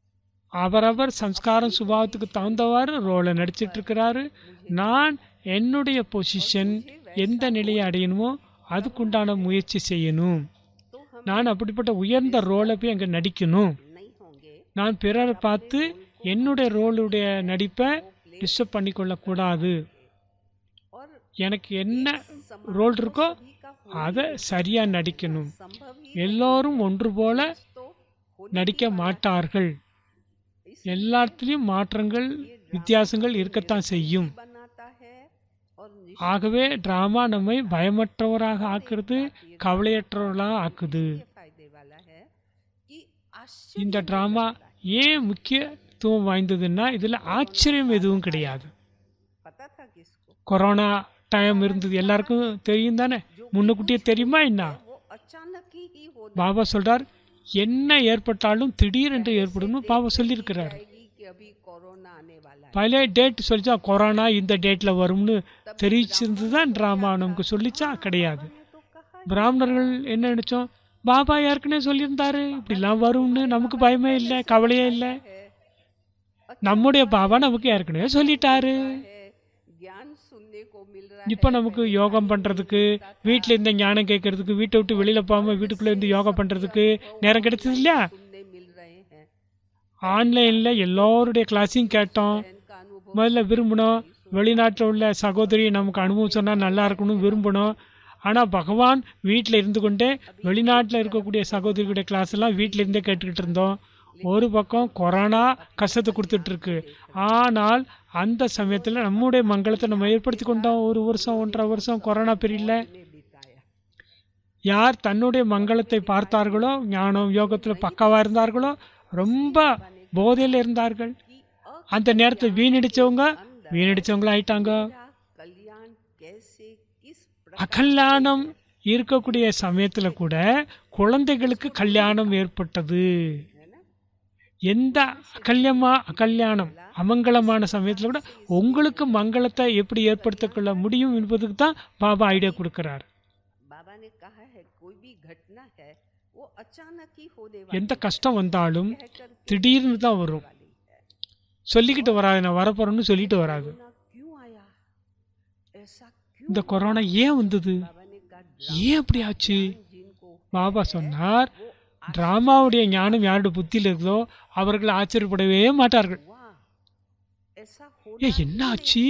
அவரவர் சம்ஸ்காரம் சுபாவத்துக்கு தகுந்தவாறு ரோலை நடிச்சிட்டு இருக்கிறாரு நான் என்னுடைய பொசிஷன் எந்த நிலையை அடையணுமோ அதுக்குண்டான முயற்சி செய்யணும் तो हम நான் அப்படிப்பட்ட உயர்ந்த ரோலை போய் அங்கே நடிக்கணும் नहीं होंगे நான் பிறரை பார்த்து என்னுடைய ரோலுடைய நடிப்பை டிஸ்டர்ப் பண்ணிக்கொள்ளக்கூடாது और எனக்கு என்ன ரோல் இருக்கோ அதை சரியாக நடிக்கணும் संभव ही எல்லோரும் ஒன்று போல तो होने நடிக்க மாட்டார்கள் எல்லாத்துலேயும் மாற்றங்கள் வித்தியாசங்கள் இருக்கத்தான் செய்யும் बनाता है और ஆகவே டிராமா நம்மை பயமற்றவராக ஆக்குறது கவலையற்றவர்களாக ஆக்குது निश्चय फायदे वाला है कि आश्चर्य இந்த டிராமா ஏன் முக்கியத்துவம் வாய்ந்ததுன்னா இதில் ஆச்சரியம் எதுவும் கிடையாது पता था किसको கொரோனா டைம் இருந்தது எல்லாருக்கும் தெரியும் தானே முன்னுக்கூட்டியே தெரியுமா என்ன वो अचानक ही ही हो பாபா சொல்றார் என்ன ஏற்பட்டாலும் திடீரென்று ஏற்படும்னு பாபா சொல்லியிருக்கிறார் जाएगी कि अभी कोरोना आने वाला है பழைய டேட் சொல்லிச்சா கொரோனா இந்த டேட்ல வரும்னு தெரிவிச்சிருந்து தான் ட்ராமா நமக்கு சொல்லிச்சா கிடையாது तो कहा பிராமணர்கள் என்ன நினைச்சோம் பாபா ஏற்கனவே சொல்லியிருந்தாரு இப்படிலாம் வரும்னு நமக்கு பயமே இல்லை கவலையே இல்லை है நம்முடைய பாபா நமக்கு ஏற்கனவே சொல்லிட்டாரு है ज्ञान सुनने को मिल रहा இப்போ நமக்கு யோகம் பண்றதுக்கு வீட்டில் இருந்த ஞானம் கேட்கறதுக்கு வீட்டை விட்டு வெளியில போகாம வீட்டுக்குள்ள இருந்து யோகா பண்றதுக்கு நேரம் கிடைச்சது இல்லையா सुनने मिल रहे हैं ஆன்லைன்ல எல்லாருடைய கிளாஸையும் கேட்டோம் बहन का अनुभव முதல்ல விரும்பணும் வெளிநாட்டில் உள்ள சகோதரி நமக்கு அனுபவம் சொன்னால் நல்லா இருக்கணும் விரும்பணும் ஆனால் பகவான் வீட்டில் இருந்து கொண்டே வெளிநாட்டில் இருக்கக்கூடிய சகோதரிகளுடைய கிளாஸ் எல்லாம் வீட்டில் இருந்தே கேட்டுக்கிட்டு இருந்தோம் ஒரு பக்கம் கொரோனா கஷ்டத்தை கொடுத்துட்டு இருக்கு ஆனால் அந்த சமயத்தில் நம்முடைய மங்களத்தை நம்ம ஏற்படுத்தி கொண்டோம் ஒரு வருஷம் ஒன்றரை வருஷம் கொரோனா பீரியடில் ने बिताया யார் தன்னுடைய மங்களத்தை பார்த்தார்களோ ஞானம் யோகத்தில் பக்காவாக இருந்தார்களோ ரொம்ப போதையில் இருந்தார்கள் कि अ அந்த நேரத்தை வீணடிச்சவங்க வீணடிச்சவங்களா ஆயிட்டாங்க मेरा कल्याण कैसे किस प्रकार அகல்யாணம் இருக்கக்கூடிய சமயத்துல கூட குழந்தைகளுக்கு கல்யாணம் ஏற்பட்டது है ना எந்த அகல்யமா அகல்யாணம் அமங்கலமான சமயத்துல கூட உங்களுக்கு மங்களத்தை எப்படி ஏற்படுத்திக் கொள்ள முடியும் என்பதுக்கு தான் பாபா ஐடியா கொடுக்கிறார் बाबा ने कहा है कोई भी घटना है वो अचानक ही होने वाली எந்த கஷ்டம் வந்தாலும் कहकर திடீர்னு தான் வரும் वाली है சொல்லிக்கிட்டு வராது நான் வரப்போறேன்னு சொல்லிட்டு வராது कोरोना क्यों आया ऐसा क्यों இந்த கொரோனா ஏன் வந்தது बाबा ने कहा ஏன் அப்படி ஆச்சு जिनको பாபா சொன்னார் டிராமாவுடைய ஞானம் யாருடைய புத்தியில் இருக்குதோ அவர்கள் ஆச்சரியப்படவே மாட்டார்கள் हुआ ऐसा ஏ होना என்ன ஆச்சு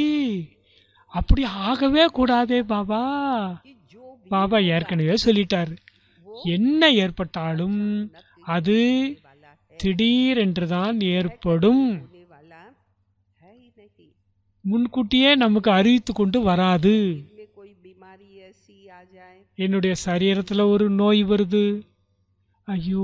அப்படி ஆகவே கூடாதே பாபா कि जो भी பாபா ஏற்கனவே சொல்லிட்டார் என்ன ஏற்பட்டாலும் அது वाला है திடீரென்று தான் ஏற்படும் होने वाला है ही नहीं முன்கூட்டியே நமக்கு அறிவித்து கொண்டு வராது में कोई बीमारी ऐसी आ जाए என்னுடைய சரீரத்துல ஒரு நோய் வருது ஐயோ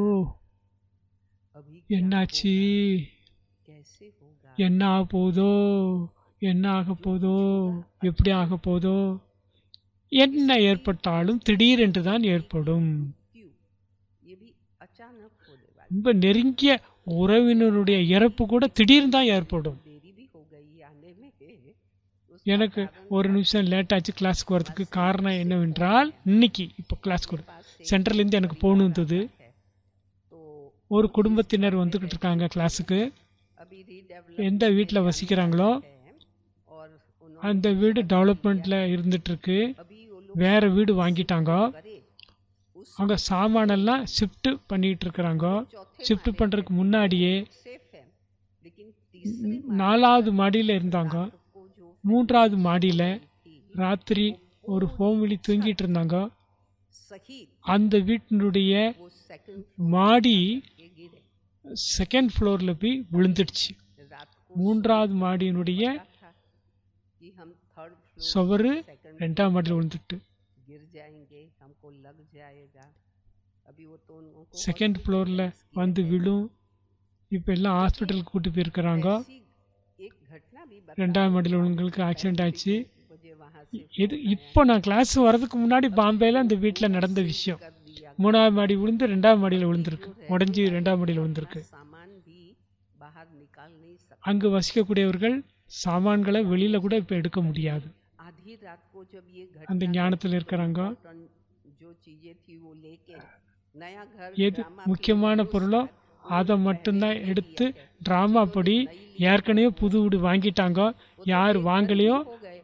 अभी என்னாச்சு कैसे होगा என்ன ஆக போதோ என்ன ஆக போதோ எப்படி ஆக போதோ என்ன ஏற்பட்டாலும் திடீரென்று தான் ஏற்படும் क्यों ये भी अचानक होने वाला ரொம்ப நெருங்கிய உறவினருடைய இறப்பு கூட திடீர்னு தான் ஏற்படும் देरी भी हो गई आने में எனக்கு ஒரு நிமிஷம் லேட் ஆச்சு கிளாஸ்க்கு வரதுக்கு காரணம் என்னவென்றால் இன்னைக்கு இப்போ கிளாஸ்க்கு வரும் சென்டர்லேருந்து எனக்கு போகணும் இருந்தது है तो ஒரு குடும்பத்தினர் வந்துக்கிட்டு இருக்காங்க கிளாஸுக்கு अभी redevelopment எந்த வீட்டில் வசிக்கிறாங்களோ है और उन्होंने அந்த வீடு டெவலப்மெண்ட்டில் இருந்துட்டுருக்கு अभी वो लोग வேற வீடு வாங்கிட்டாங்க करे उस அவங்க சாமானெல்லாம் ஷிஃப்ட் பண்ணிட்டு இருக்கிறாங்க ஷிஃப்ட் பண்ணுறதுக்கு முன்னாடியே सेफ है लेकिन तीसरे நாலாவது மாடியில் இருந்தாங்க को जो மூன்றாவது மாடியில் थी ராத்திரி ஒரு ஃபோமிலி தூங்கிட்டு இருந்தாங்க सही அந்த வீட்டினுடைய वो सेकंड மாடி के गिरे செகண்ட் ஃப்ளோரில் போய் விழுந்துடுச்சு रात को மூன்றாவது மாடியினுடைய था कि हम थर्ड फ्लोर சுவரு सेकंड ரெண்டாம் மாடியில் விழுந்துட்டு गिर जाएंगे हमको लग जाएगा अभी वो तो उनको செகண்ட் ஃப்ளோரில் வந்து விழும் இப்போ எல்லாம் ஹாஸ்பிட்டலுக்கு கூட்டி போயிருக்கிறாங்க ऐसी एक घटना भी बता ரெண்டாம் மாடியில் உள்ளவங்களுக்கு ஆக்சிடென்ட் ஆச்சு मुझे वहां से இது இப்போ நான் கிளாஸ் வர்றதுக்கு முன்னாடி பாம்பேல அந்த வீட்டில் நடந்த விஷயம் कर दिया மூணாவது மாடி விழுந்து ரெண்டாவது மாடியில் விழுந்திருக்கு உடஞ்சி ரெண்டாவது மாடியில் விழுந்திருக்கு सामान भी बाहर निकाल नहीं सकते அங்கு வசிக்கக்கூடியவர்கள் சாமான்களை வெளியில கூட இப்போ எடுக்க முடியாது आधी रात को जब ये அந்த घटना ஞானத்தில் இருக்கிறாங்க टन जो चीजें थी वो लेके नया घर எது ड्रामा முக்கியமான பொருளோ அதை மட்டும்தான் எடுத்து ட்ராமா படி ஏற்கனவே புது வீடு வாங்கிட்டாங்க யார் வாங்கலையோ हो गए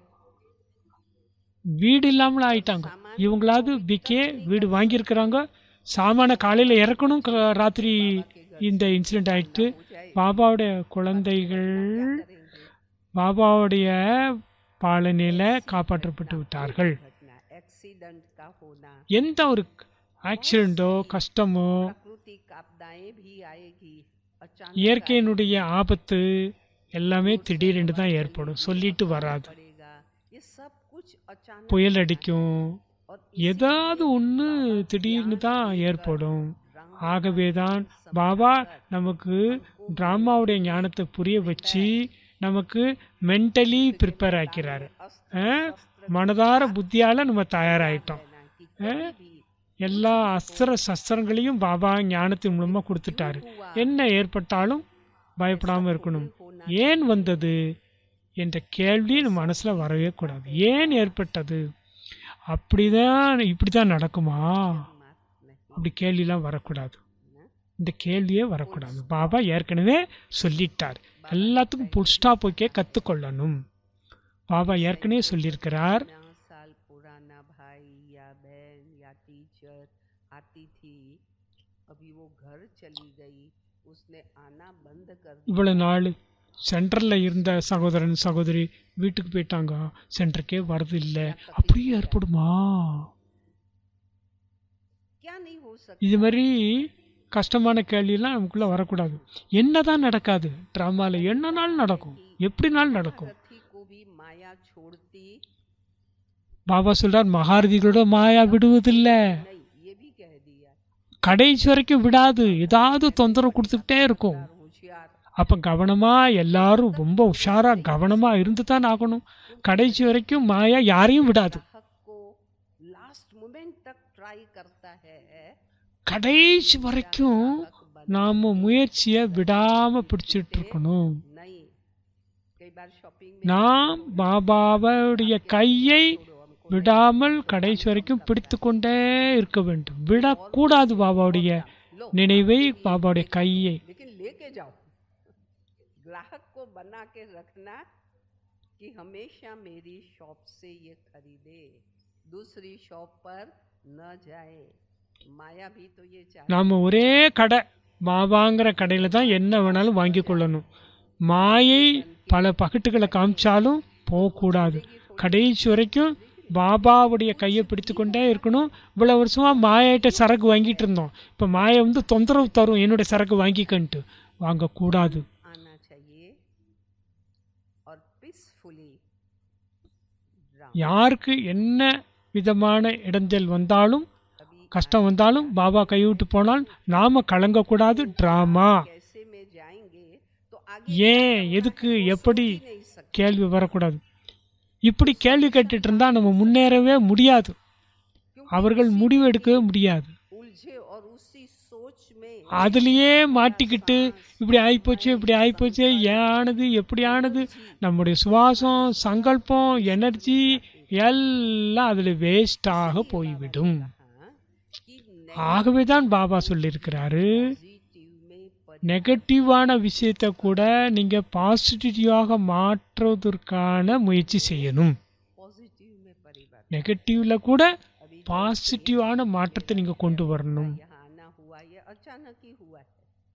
வீடு இல்லாமல் ஆயிட்டாங்க இவங்களாவது பிகே வீடு வாங்கியிருக்கிறாங்க சாமான காலையில் இறக்கணும் க- ராத்திரி இந்த இன்சிடெண்ட் ஆயிட்டு பாபாவுடைய குழந்தைகள் பாபாவுடைய பாலனையில் காப்பாற்றப்பட்டு விட்டார்கள் घटना एक्सीडेंट का होना எந்த ஒரு ஆக்சிடெண்ட்டோ கஷ்டமோ प्राकृतिक आपदाएं भी आएगी अचानक இயற்கையினுடைய ஆபத்து எல்லாமே திடீரென்று தான் ஏற்படும் சொல்லிட்டு வராது पड़ेगा ये सब कुछ अचानक புயல் அடிக்கும் और ஏதாவது ஒன்று திடீர்னு தான் ஏற்படும் ஆகவே தான் பாபா நமக்கு டிராமாவுடைய ஞானத்தை புரிய வச்சு நமக்கு மென்டலி ப்ரிப்பேர் ஆக்கிறாரு ஆ? மனதார புத்தியால நம்ம தயாராயிட்டோம் ஆ? எல்லா அஸ்திர சஸ்திரங்களையும் பாபா ஞானத்தின் மூலமா கொடுத்துட்டாரு என்ன ஏற்பட்டாலும் பயப்படாம இருக்கணும் ஏன் வந்தது என்ற கேள்வி நம்ம மனசுல வரவே கூடாது ஏன் ஏற்பட்டது அப்படிதான் இப்படிதான் நடக்குமா அப்படி கேள்விலாம் வரக்கூடாது இந்த கேள்வியே வரக்கூடாது பாபா ஏற்கனவே சொல்லிட்டார் எல்லாத்துக்கும் புல் ஸ்டாப் வைக்க கற்றுக்கொள்ளணும் பாபா ஏற்கனவே சொல்லியிருக்கிறார் नया साल पुराना भाई या बहन या टीचर आती थी अभी वो घर चली गई उसने आना बंद कर दिया இவ்வளவு நாள் சென்டரில் இருந்த சகோதரன் சகோதரி வீட்டுக்கு போயிட்டாங்க சென்டருக்கே வரது இல்லை அப்படியே ஏற்படுமா क्या नहीं हो सकता இது மாதிரி கஷ்டமான கேள்வியெல்லாம் நமக்குள்ள வரக்கூடாது என்னதான் நடக்காது ட்ராமால என்னனாலும் நடக்கும் எப்படினாலும் நடக்கும் रथी को भी माया छोड़ती பாபா சொல்றார் மகாரதிகளோட மாயா விடுவதில்லை नहीं ये भी कह दिया கடைசி வரைக்கும் விடாது ஏதாவது தொந்தரவு கொடுத்துக்கிட்டே இருக்கும் होशियार அப்ப கவனமா எல்லாரும் ரொம்ப உஷாரா கவனமா இருந்து தான் ஆகணும் கடைசி வரைக்கும் மாயா யாரையும் விடாது ग्राहक को लास्ट मोमेंट तक ट्राई करता है கடைசி வரைக்கும் நாம முயற்சியை விடாம பிடிச்சிட்டு இருக்கணும் नहीं कई बार शॉपिंग में நாம் பாபாவுடைய கையை छोड़ो हमको விடாமல் கடைசி வரைக்கும் பிடித்து கொண்டே இருக்க வேண்டும் விடக்கூடாது பாபாவுடைய लो நினைவை பாபாவுடைய கையை लेकिन लेके जाओ ग्राहक को बना के रखना कि हमेशा मेरी शॉप से ये खरीदे दूसरी शॉप पर न जाए माया भी तो ये चाहती நாம் ஒரே கடை பாபாங்கிற கடையில் தான் என்ன வேணாலும் வாங்கி கொள்ளணும் மாயை பல பகட்டுகளை காமிச்சாலும் போகக்கூடாது கடைசி வரைக்கும் பாபாவுடைய கையை பிடித்து கொண்டே இருக்கணும் இவ்வளோ வருஷமாக மாயாட்ட சரக்கு வாங்கிட்டு இருந்தோம் இப்போ மாயை வந்து தொந்தரவு தரும் என்னுடைய சரக்கு வாங்கிக்கன்ட்டு வாங்கக்கூடாது आना चाहिए और पीसफुली யாருக்கு என்ன விதமான இடைஞ்சல் வந்தாலும் अभी கஷ்டம் வந்தாலும் பாபா கைவிட்டு போனால் நாம கலங்கக்கூடாது ட்ராமா कैसे में जाएंगे तो आगे ஏன் எதுக்கு எப்படி ही नहीं सकते கேள்வி வரக்கூடாது இப்படி கேள்வி கேட்டுட்டு இருந்தா நம்ம முன்னேறவே முடியாது அவர்கள் முடிவு எடுக்கவே முடியாது उलझे और उसी सोच में அதுலயே மாட்டிக்கிட்டு இப்படி ஆயிப்போச்சு இப்படி ஆயிப்போச்சு ஏன் ஆனது எப்படி ஆனது நம்முடைய சுவாசம் சங்கல்பம் எனர்ஜி எல்லாம் அதுல வேஸ்டாக போய்விடும் हाँ, कि ஆகவே தான் பாபா சொல்லியிருக்கிறாரு पॉजिटिव में நெகட்டிவான விஷயத்தை கூட நீங்கள் பாசிட்டிவாக மாற்றுவதற்கான முயற்சி செய்யணும் पॉजिटिव में परिवर्तन நெகட்டிவில் கூட अभी பாசிட்டிவான மாற்றத்தை நீங்கள் கொண்டு வரணும் यहाँ आना हुआ ये अचानक ही हुआ है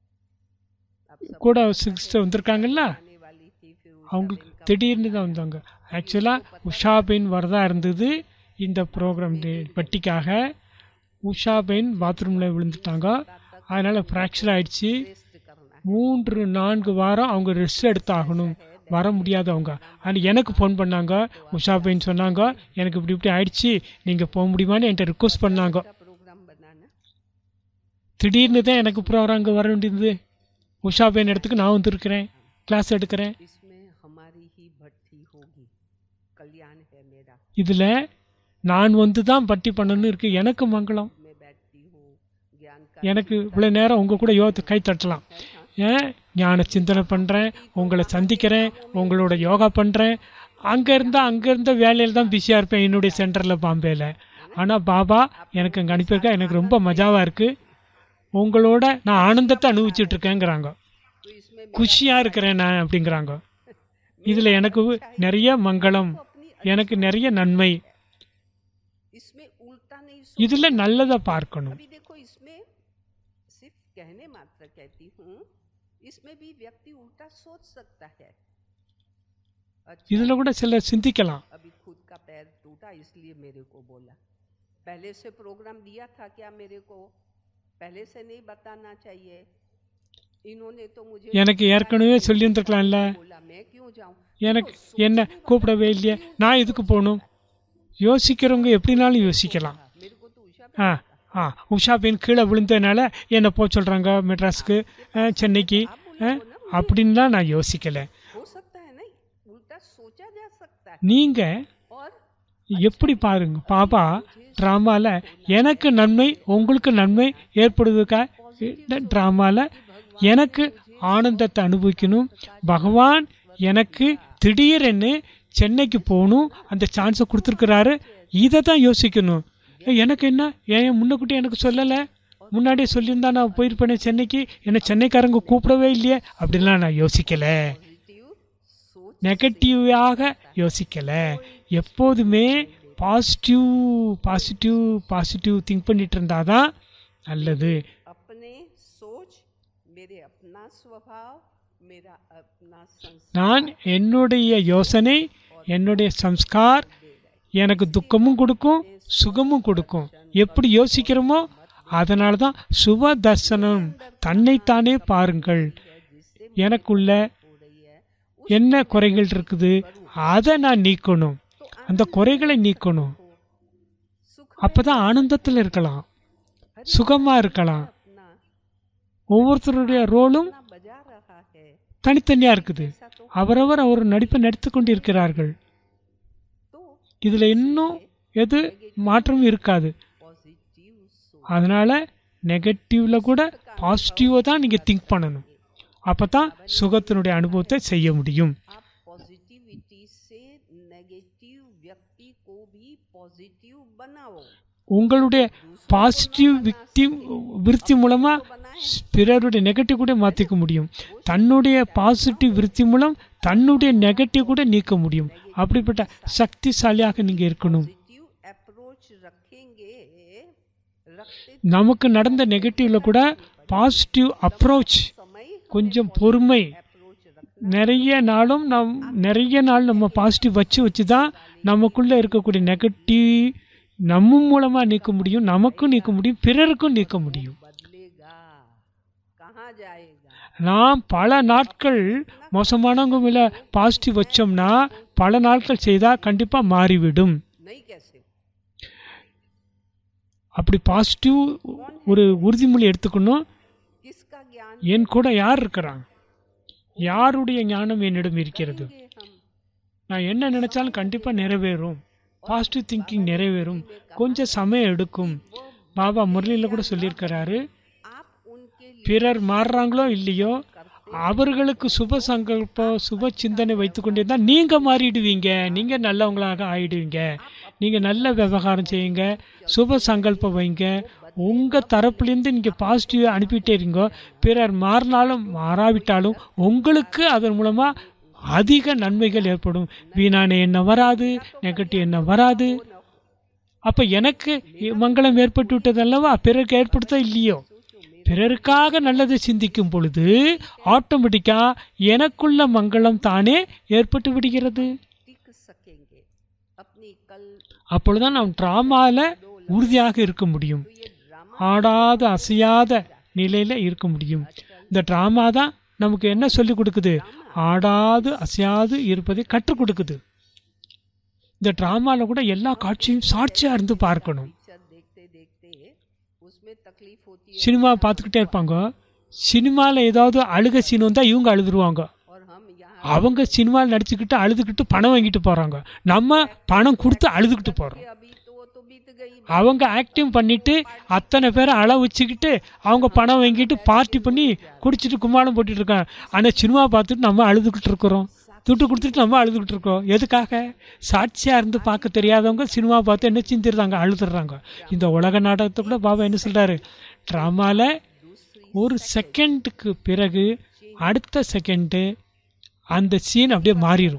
अब सब கூட சிஸ்டர் வந்திருக்காங்கல்ல आने वाली थी फिर उषा அவங்களுக்கு बहन का திடீர்னு தான் வந்தாங்க ஆக்சுவலாக உஷாபெயின் வரதா இருந்தது இந்த ப்ரோக்ராம் வட்டிக்காக உஷாபெயின் பாத்ரூமில் விழுந்துட்டாங்க அதனால் ஃப்ராக்சர் ஆயிடுச்சு रेस्ट करना மூன்று நான்கு வாரம் அவங்க ரெஸ்ட் எடுத்தாகணும் வர முடியாது அவங்க ஆனால் எனக்கு ஃபோன் பண்ணாங்க உஷாபெயின் சொன்னாங்க எனக்கு இப்படி இப்படி ஆயிடுச்சு நீங்கள் போக முடியுமான்னு என்கிட்ட ரிக்வஸ்ட் பண்ணாங்க का प्रोग्राम बनाना திடீர்னு தான் எனக்கு ப்ரோக்ராம் அங்கே வர வேண்டியது உஷாபெயின் இடத்துக்கு நான் வந்திருக்கிறேன் கிளாஸ் எடுக்கிறேன் इसमें हमारी ही भट्टी होगी कल्याण है मेरा இதில் நான் வந்து தான் பட்டி பண்ணணும்னு இருக்கு எனக்கு மங்களம் मैं बैठती हूँ ज्ञान का எனக்கு இவ்வளோ நேரம் உங்கள் கூட யோகத்தை கை தட்டலாம் ஏன் ஞான சிந்தனை பண்ணுறேன் உங்களை சந்திக்கிறேன் உங்களோட யோகா பண்ணுறேன் அங்கே இருந்தால் அங்கே இருந்த வேலையில் தான் பிஸியாக இருப்பேன் என்னுடைய சென்டரில் பாம்பேயில் ஆனால் பாபா எனக்கு அங்கே அனுப்பியிருக்கா எனக்கு ரொம்ப மஜாவாக இருக்குது உங்களோட நான் ஆனந்தத்தை அனுபவிச்சுட்டு இருக்கேங்கிறாங்க तो इसमें குஷியாக இருக்கிறேன் நான் அப்படிங்கிறாங்க இதில் எனக்கு நிறைய மங்களம் अपनी எனக்கு நிறைய நன்மை इसमें उल्टा नहीं सोच இதில் நல்லதை பார்க்கணும் अभी देखो इसमें सिर्फ कहने मात्र कहती हूँ इसमें भी व्यक्ति उल्टा सोच सकता है अच्छा இதில் கூட சிலர் சிந்திக்கலாம் अभी खुद का पैर टूटा इसलिए मेरे को बोला पहले से प्रोग्राम दिया था क्या मेरे को पहले से नहीं बताना चाहिए इन्होंने तो मुझे எனக்கு ஏற்கனவே சொல்லியிருந்துருக்கலாம்ல बोला मैं क्यों जाऊं எனக்கு என்ன கூப்பிடவே இல்லையே நான் எதுக்கு போகணும் யோசிக்கிறவங்க எப்படினாலும் யோசிக்கலாம் मेरे को तो उषा ஆ ஆ உஷா பெயின் கீழே விழுந்ததுனால என்னை போக சொல்கிறாங்க மெட்ராஸ்க்கு ஆ, சென்னைக்கு ஆ, அப்படின்லாம் நான் யோசிக்கலை हो सकता है नहीं उल्टा सोचा जा सकता है நீங்கள் और எப்படி பாருங்க பாப்பா ட்ராமாவில் எனக்கு நன்மை உங்களுக்கு நன்மை ஏற்படுவதுக்கா இந்த ட்ராமாவில் எனக்கு ஆனந்தத்தை அனுபவிக்கணும் பகவான் எனக்கு திடீரென்னு சென்னைக்கு போகணும் அந்த சான்ஸை கொடுத்துருக்கிறாரு இதை தான் யோசிக்கணும் ஏய், எனக்கு என்ன ஏன் முன்னக்கூட்டி எனக்கு சொல்லலை முன்னாடியே சொல்லியிருந்தா நான் போயிருப்பேனே சென்னைக்கு என்னை சென்னைக்காரங்க கூப்பிடவே இல்லையே அப்படின்லாம் நான் யோசிக்கலை पॉजिटिव सोच நெகட்டிவாக யோசிக்கலை எப்போதுமே பாசிட்டிவ் பாசிட்டிவ் பாசிட்டிவ் திங்க் பண்ணிட்டு இருந்தாதான் நல்லது अपने सोच मेरे अपना स्वभाव मेरा अपना संस्कार நான் என்னுடைய யோசனை என்னுடைய சம்ஸ்கார் எனக்கு துக்கமும் கொடுக்கும் சுகமும் கொடுக்கும் எப்படி யோசிக்கிறோமோ அதனால தான் சுப தர்சனம் தன்னைத்தானே பாருங்கள் எனக்குள்ள हो रही है என்ன குறைகள் இருக்குது அதை நான் நீக்கணும் அந்த குறைகளை நீக்கணும் सुख அப்பதான் ஆனந்தத்தில் இருக்கலாம் சுகமா இருக்கலாம் अपना ஒவ்வொருத்தருடைய ரோலும் अपना बजा रहा है தனித்தனியா இருக்குது ऐसा तो அவரவர் அவர் நடிப்பை நடித்து கொண்டிருக்கிறார்கள் तो இதுல இன்னும் எது மாற்றமும் இருக்காது पॉजिटिव सोच அதனால நெகட்டிவ்ல கூட பாசிட்டிவாக தான் நீங்க திங்க் பண்ணணும் அப்பதான் சுகத்தினுடைய அனுபவத்தை செய்ய முடியும் आप पॉजिटिविटी से नेगेटिव व्यक्ति को भी पॉजिटिव बनाओ உங்களுடைய பாசிட்டிவ் விக்தி விருத்தி மூலமா பிறருடைய நெகட்டிவ் கூட மாற்றிக்க முடியும் தன்னுடைய பாசிட்டிவ் விருத்தி மூலம் தன்னுடைய நெகட்டிவ் கூட நீக்க முடியும் அப்படிப்பட்ட சக்திசாலியாக நீங்க இருக்கணும் पॉजिटिव अप्रोच रखेंगे रखते நமக்கு நடந்த நெகட்டிவ்ல கூட பாசிட்டிவ் அப்ரோச் समय கொஞ்சம் பொறுமை अप्रोच रखना நிறைய நாளும் நம் நிறைய நாள் நம்ம பாசிட்டிவ் வச்சு வச்சு தான் நமக்குள்ளே இருக்கக்கூடிய நெகட்டிவ் நம்ம மூலமாக நீக்க முடியும் நமக்கும் நீக்க முடியும் பிறருக்கும் நீக்க முடியும் बदलेगा कहाँ जाएगा நாம் பல நாட்கள் மோசமானவங்க மேலே பாசிட்டிவ் வச்சோம்னா பல நாட்கள் செய்தால் கண்டிப்பாக மாறிவிடும் नहीं कैसे அப்படி பாசிட்டிவ் ஒரு உறுதிமொழி எடுத்துக்கணும் किसका ज्ञान என் கூட யார் இருக்கிறாங்க யாருடைய ஞானம் என்னிடம் இருக்கிறது देंगे हम நான் என்ன நினைச்சாலும் கண்டிப்பாக நிறைவேறும் பாசிட்டிவ் திங்கிங் நிறைவேறும் கொஞ்சம் சமயம் எடுக்கும் பாபா முரளியில் கூட சொல்லியிருக்கிறாரு आप उनके लिए பிறர் மாறுறாங்களோ இல்லையோ அவர்களுக்கு சுப சங்கல்பம் சுப சிந்தனை வைத்துக்கொண்டே தான் நீங்கள் மாறிடுவீங்க நீங்கள் நல்லவங்களாக ஆயிடுவீங்க நீங்கள் நல்ல விவகாரம் செய்யுங்க சுப சங்கல்பம் வைங்க உங்கள் தரப்புலேருந்து நீங்கள் பாசிட்டிவாக அனுப்பிட்டே இருங்கோ பிறர் மாறினாலும் மாறாவிட்டாலும் உங்களுக்கு அதன் மூலமாக அதிக நன்மைகள் ஏற்படும் வீணான எண்ணம் வராது நெகட்டிவ் எண்ணம் வராது அப்போ எனக்கு மங்களம் ஏற்பட்டு விட்டது அல்லவா பிறருக்கு ஏற்படுத்த இல்லையோ பிறருக்காக நல்லதை சிந்திக்கும் பொழுது ஆட்டோமேட்டிக்காக எனக்குள்ள மங்களம் தானே ஏற்பட்டு விடுகிறது टिक सकेंगे अपनी कल அப்பொழுதுதான் நாம் ட்ராமாவில் உறுதியாக இருக்க முடியும் तो ये ड्रामा ஆடாத அசையாத நிலையில் இருக்க முடியும் இந்த ட்ராமா தான் நமக்கு என்ன சொல்லி கொடுக்குது ஆடாது அசையாது இருப்பதை கற்றுக் கொடுக்குது இந்த ட்ராமாவில் கூட எல்லா காட்சியும் சாட்சியாக இருந்து பார்க்கணும் पिक्चर देखते देखते उसमें तकलीफ होती है சினிமா பார்த்துக்கிட்டே இருப்பாங்க சினிமாவில் ஏதாவது அழுக சீன் வந்தால் இவங்க அழுதுருவாங்க और हम यहाँ அவங்க சினிமாவில் நடிச்சுக்கிட்டு அழுதுகிட்டு பணம் வாங்கிட்டு போகிறாங்க நம்ம பணம் கொடுத்து அழுதுகிட்டு போகிறோம் अभी तो वो तो बीत गई அவங்க ஆக்டிங் பண்ணிட்டு அத்தனை பேரை அள வச்சுக்கிட்டு அவங்க பணம் வாங்கிட்டு பார்ட்டி பண்ணி குடிச்சிட்டு கும்மாளம் போட்டுட்டு இருக்காங்க ஆனால் சினிமா பார்த்துட்டு நம்ம அழுதுகிட்டு இருக்கிறோம் துட்டு கொடுத்துட்டு நம்ம அழுதுகிட்டு இருக்கோம் எதுக்காக சாட்சியாக இருந்து பார்க்க தெரியாதவங்க சினிமா பார்த்து என்ன சிந்திடுறாங்க அழுதுடுறாங்க இந்த உலக நாடகத்தை கூட பாபா என்ன சொல்கிறாரு ட்ராமாவில் ஒரு செகண்டுக்கு பிறகு அடுத்த செகண்டு அந்த சீன் அப்படியே மாறிடும்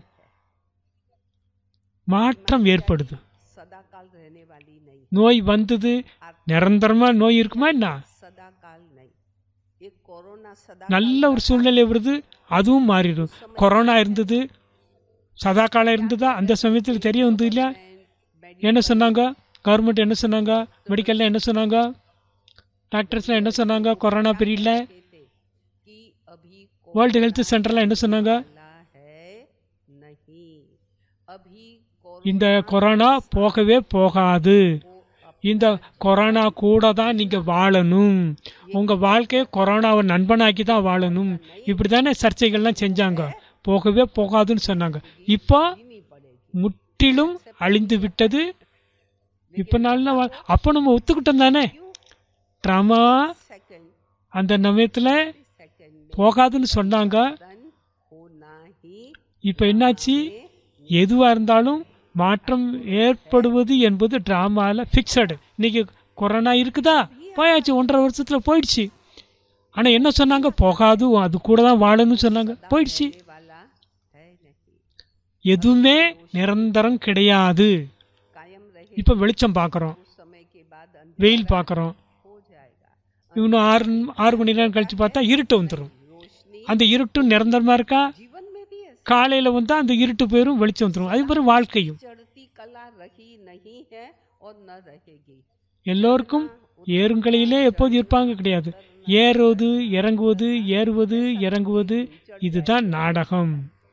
மாற்றம் ஏற்படுது सदा काल रहने वाली नहीं நோய் வந்தது நிரந்தரமாக நோய் இருக்குமா என்ன सदा काल नहीं ये कोरोना सदा நல்ல ஒரு சூழ்நிலை வருது அதுவும் மாறிடும் கொரோனா இருந்தது சதா காலம் இருந்ததா அந்த சமயத்தில் தெரிய வந்தது இல்லையா என்ன சொன்னாங்க கவர்மெண்ட் என்ன சொன்னாங்க மெடிக்கலில் என்ன சொன்னாங்க டாக்டர்ஸ்லாம் என்ன சொன்னாங்க கொரோனா பீரியடில் कहते कि अभी வேர்ல்டு ஹெல்த் சென்டரில் என்ன சொன்னாங்க कोरोना है नहीं अभी இந்த கொரோனா போகவே போகாது இந்த கொரோனா கூட தான் நீங்கள் வாழணும் உங்கள் வாழ்க்கையை கொரோனாவை நண்பனாக்கி தான் வாழணும் இப்படி தானே சர்ச்சைகள்லாம் செஞ்சாங்க போகவே போகாதுன்னு சொன்னாங்க இப்போ नहीं पड़ेगी முற்றிலும் அழிந்து விட்டது இப்போ நல்ல வா- அப்போ நம்ம ஒத்துக்கிட்டோம் தானே ட்ராமா सेकंड அந்த சமயத்தில் सेकंड में போகாதுன்னு சொன்னாங்க धन होना ही இப்போ என்னாச்சு எதுவாக இருந்தாலும் மாற்றம் ஏற்படுவது என்பது ட்ராமாவில் ஃபிக்ஸடு இன்னைக்கு கொரோனா இருக்குதா போயாச்சு ஒன்றரை வருஷத்தில் போயிடுச்சு ஆனால் என்ன சொன்னாங்க போகாது அது கூட தான் வாழணும்னு சொன்னாங்க போயிடுச்சு रहने वाला है नहीं எதுவுமே நிரந்தரம் கிடையாது कायम रहे இப்போ வெளிச்சம் பார்க்குறோம் उस समय के बाद अंधेरा வெயில் பார்க்குறோம் हो जाएगा இன்னும் ஆறு ஆறு மணி நேரம் கழிச்சு பார்த்தா இருட்டு வந்துடும் रोशनी அந்த இருட்டும் நிரந்தரமாக இருக்கா जीवन में भी ऐसा காலையில் வந்தால் அந்த இருட்டு போயிடும் வெளிச்சம் வந்துடும் அது மாதிரி வாழ்க்கையும் चढ़ती कला रही नहीं है और न रहेगी எல்லோருக்கும் ஏறுங்களையிலே எப்போது இருப்பாங்க கிடையாது ஏறுவது இறங்குவது ஏறுவது இறங்குவது இதுதான் நாடகம்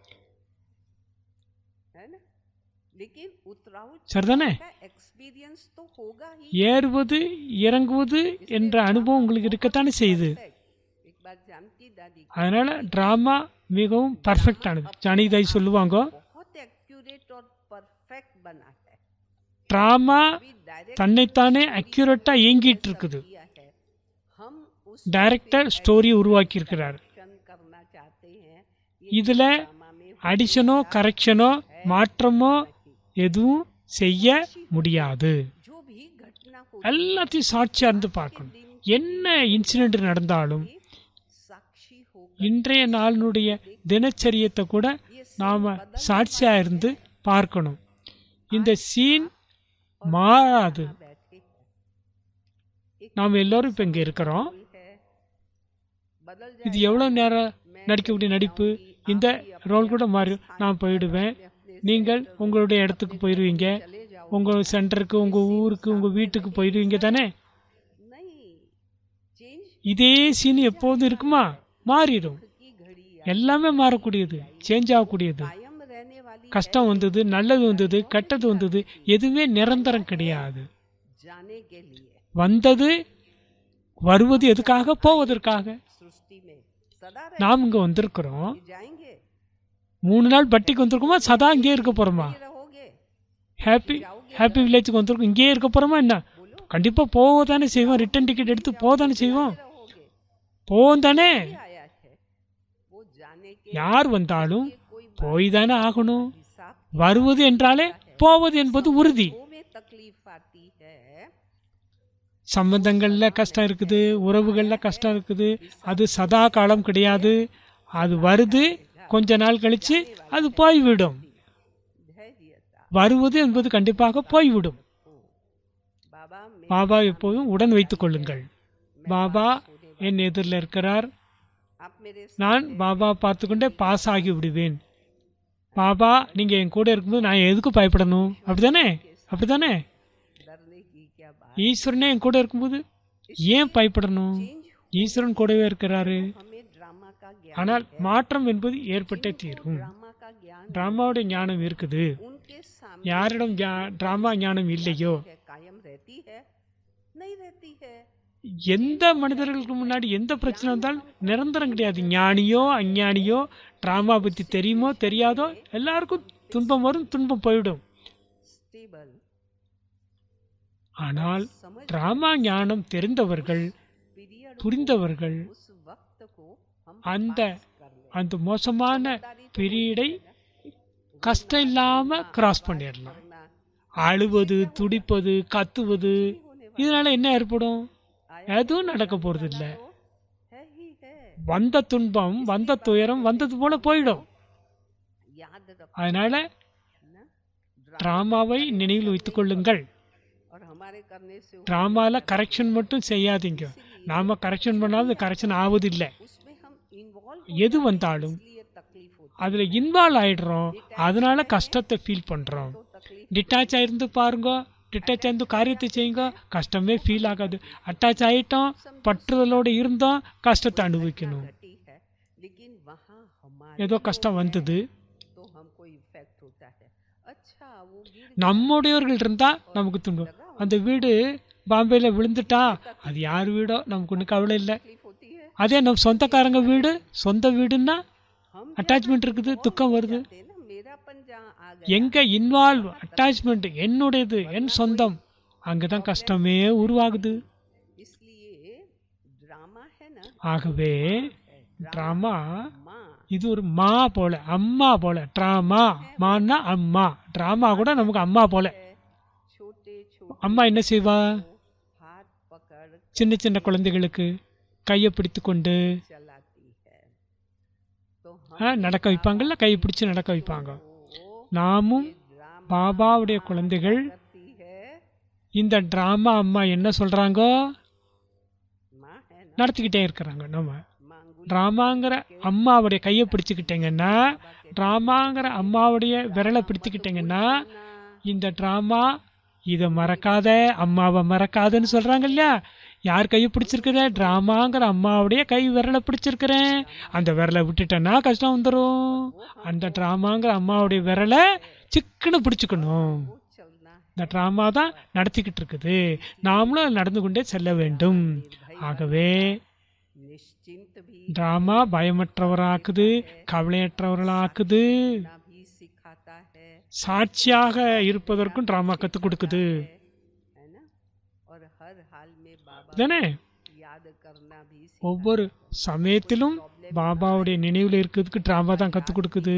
है ना लेकिन उतराव சரிதானே का एक्सपीरियंस तो होगा ही ஏறுவது இறங்குவது என்ற அனுபவம் உங்களுக்கு இருக்கத்தானே செய்யுது एक बार जानकी दादी அதனால ட்ராமா மிகவும் பர்ஃபெக்டானது ஜானகிதாய் சொல்லுவாங்க बहुत एक्यूरेट और परफेक्ट बना है ட்ராமா अभी डायरेक्ट தன்னைத்தானே அக்யூரேட்டாக இயங்கிட்டு இருக்குது किया है हम उस டைரக்டர் ஸ்டோரி உருவாக்கி இருக்கிறார் एक्शन करना चाहते हैं இதில் ड्रामा में அடிஷனோ கரெக்ஷனோ மாற்றமோ எதுவும் செய்ய முடியாது जो भी घटना हो எல்லாத்தையும் சாட்சியாக இருந்து பார்க்கணும் என்ன இன்சிடென்ட் நடந்தாலும் साक्षी हो இன்றைய நாளினுடைய தினச்சரியத்தை கூட நாம் சாட்சியாக இருந்து பார்க்கணும் இந்த சீன் மாறாது बैठे हैं நாம் எல்லோரும் இப்போ இங்கே இருக்கிறோம் है बदल இது எவ்வளோ நேரம் நடிக்கக்கூடிய நடிப்பு இந்த ரோல் கூட மாறி நான் போயிடுவேன் நீங்கள் உங்களுடைய இடத்துக்கு போயிடுவீங்க चले जाओ உங்கள் சென்டருக்கு உங்கள் ஊருக்கு உங்கள் வீட்டுக்கு போயிடுவீங்க தானே नहीं चेंज இதே சீன் எப்போதும் இருக்குமா மாறிடும் की घड़ी எல்லாமே மாறக்கூடியது சேஞ்ச் ஆகக்கூடியது कायम रहने वाली கஷ்டம் வந்தது நல்லது வந்தது கெட்டது வந்தது எதுவுமே நிரந்தரம் கிடையாது जाने के लिए வந்தது வருவது எதுக்காக போவதற்காக सृष्टि में सदा நாம் இங்கே வந்திருக்கிறோம் रह जाएंगे மூணு நாள் பட்டிக்கு வந்திருக்கோமா சதா இங்கே இருக்க போகிறோமா ये रहोगे ஹாப்பி ஹாப்பி வில்லேஜுக்கு வந்திருக்கோம் இங்கேயே இருக்க போகிறோமா என்ன கண்டிப்பாக போக தானே செய்வோம் ரிட்டர்ன் டிக்கெட் எடுத்து போக தானே செய்வோம் रहोगे போவோம் தானே आया है वो जाने के யார் வந்தாலும் कोई போய் தானே ஆகணும் हिसाब வருவது என்றாலே போவது என்பது உறுதி वो में तकलीफ आती है சம்பந்தங்களில் கஷ்டம் இருக்குது உறவுகளில் கஷ்டம் இருக்குது அது சதா காலம் கிடையாது அது வருது கொஞ்ச நாள் கழிச்சு அது போய்விடும் धैर्यता வருவது என்பது கண்டிப்பாக போய்விடும் बाबा मैं பாபா எப்போதும் உடன் வைத்துக் கொள்ளுங்கள் பாபா என் எதிரில் இருக்கிறார் आप मेरे நான் பாபா பார்த்துக்கொண்டே பாஸ் ஆகி விடுவேன் பாபா நீங்கள் என் கூட இருக்கும்போது நான் எதுக்கு பயப்படணும் அப்படிதானே அப்படிதானே डरने की क्या बात ஈஸ்வரனே என் கூட இருக்கும்போது ஏன் பயப்படணும் चेंज ஈஸ்வரன் கூடவே இருக்கிறாரு हमें ड्रामा का ज्ञान ஆனால் மாற்றம் என்பது ஏற்பட்டே தீரும் ड्रामा का ज्ञान டிராமாவுடைய ஞானம் இருக்குது उनके सामने யாரிடம் ஞா- டிராமா ஞானம் இல்லையோ है, कायम रहती है नहीं रहती है எந்த மனிதர்களுக்கு முன்னாடி எந்த பிரச்சனை வந்தாலும் நிரந்தரம் கிடையாது ஞானியோ அஞ்ஞானியோ டிராமா பற்றி தெரியுமோ தெரியாதோ எல்லாருக்கும் துன்பம் வரும் துன்பம் போயிடும் स्टेबल ஆனால் समझ டிராமா ஞானம் தெரிந்தவர்கள் पीरियड புரிந்தவர்கள் उस वक्त को हम அந்த कर ले அந்த மோசமான பீரியடை கஷ்டம் இல்லாம கிராஸ் பண்ணிடலாம் करना அழுவது துடிப்பது கத்துவது இதனால என்ன ஏற்படும் எதுவும் நடக்க போறது இல்ல तो है ही है வந்த துன்பம் வந்த துயரம் வந்தது போல போயிடும் याद रखो அதனால ना டிராமாவை நினைவில் வைத்துக் கொள்ளுங்கள் और हमारे करने से वो- டிராமால கரெக்ஷன் மட்டும் செய்யாதீங்க நாம கரெக்ஷன் பண்ணாலும் கரெக்ஷன் ஆவதில்லை उसमें हम इन्वॉल्व எது வந்தாலும் इसलिए तकलीफ होती அதுல இன்வால்வ் ஆயிடுறோம் அதனால கஷ்டத்தை ஃபீல் பண்றோம் तो तकलीफ டிட்டாச் ஆயிருந்து பாருங்க டிட்டாச் ஆயிருந்து காரியத்தை செய்யுங்க கஷ்டமே ஃபீல் ஆகாது அட்டாச் ஆயிட்டோம் பற்றுதலோட இருந்தோம் கஷ்டத்தை அனுபவிக்கணும் घटी है लेकिन वहाँ हमारे ஏதோ கஷ்டம் வந்தது तो हमको इफेक्ट होता है अच्छा वो गिर நம்முடையவர்கள் இருந்தா நமக்கு துன்பம் அந்த வீடு பாம்பேல விழுந்துட்டா அது யார் வீடோ நமக்கு ஒன்றும் கவலை இல்லை तकलीफ होती है அதே நம்ம சொந்தக்காரங்க வீடு சொந்த வீடுன்னா हम அட்டாச்மெண்ட் இருக்குது துக்கம் வருது कहते हैं ना मेरापन जहाँ आ गया எங்க இன்வால்வ் அட்டாச்மெண்ட் என்னுடையது என் சொந்தம் அங்கதான் கஷ்டமே உருவாகுது इसलिए ड्रामा है ना ஆகவே டிராமா माँ இது ஒரு மா போல அம்மா போல டிராமா மான்னா அம்மா டிராமா கூட நமக்கு அம்மா போல है छोटे छोटे அம்மா என்ன செய்வா हाथ पकड़ சின்ன சின்ன குழந்தைகளுக்கு கையை பிடித்து கொண்டு चलाती है तो ஆ, हम நடக்க வைப்பாங்கல்ல கையை பிடிச்சு நடக்க வைப்பாங்க वो நாமும் ड्रामा பாபாவுடைய குழந்தைகள் करती है இந்த டிராமா அம்மா என்ன சொல்றாங்க माँ है ना நடத்திக்கிட்டே இருக்கிறாங்க நம்ம मांगू டிராமாங்கிற அம்மாவுடைய கையை பிடிச்சுக்கிட்டீங்கன்னா டிராமாங்கிற அம்மாவுடைய விரலை பிடித்துக்கிட்டீங்கன்னா இந்த டிராமா இதை மறக்காத அம்மாவை மறக்காதன்னு சொல்றாங்க இல்லையா யார் கையை பிடிச்சிருக்குற டிராமாங்கிற அம்மாவுடைய கை விரலை பிடிச்சிருக்கிறேன் அந்த விரலை விட்டுட்டேன்னா கஷ்டம் வந்துடும் அந்த டிராமாங்கிற அம்மாவுடைய விரலை சிக்கன பிடிச்சுக்கணும் वो चलना है இந்த ட்ராமா தான் நடத்திக்கிட்டு இருக்குது நாமளும் அது நடந்து கொண்டே செல்ல வேண்டும் ஆகவே निश्चिंत भी டிராமா பயமற்றவராக்குது கவலையற்றவர்களாக்குது ना भी सिखाता है சாட்சியாக இருப்பதற்கும் டிராமா கற்றுக் கொடுக்குது है ना और हर हाल में बाबा தானே याद करना भी ஒவ்வொரு சமயத்திலும் பாபாவுடைய நினைவில் இருக்கிறதுக்கு டிராமா தான் கற்றுக் கொடுக்குது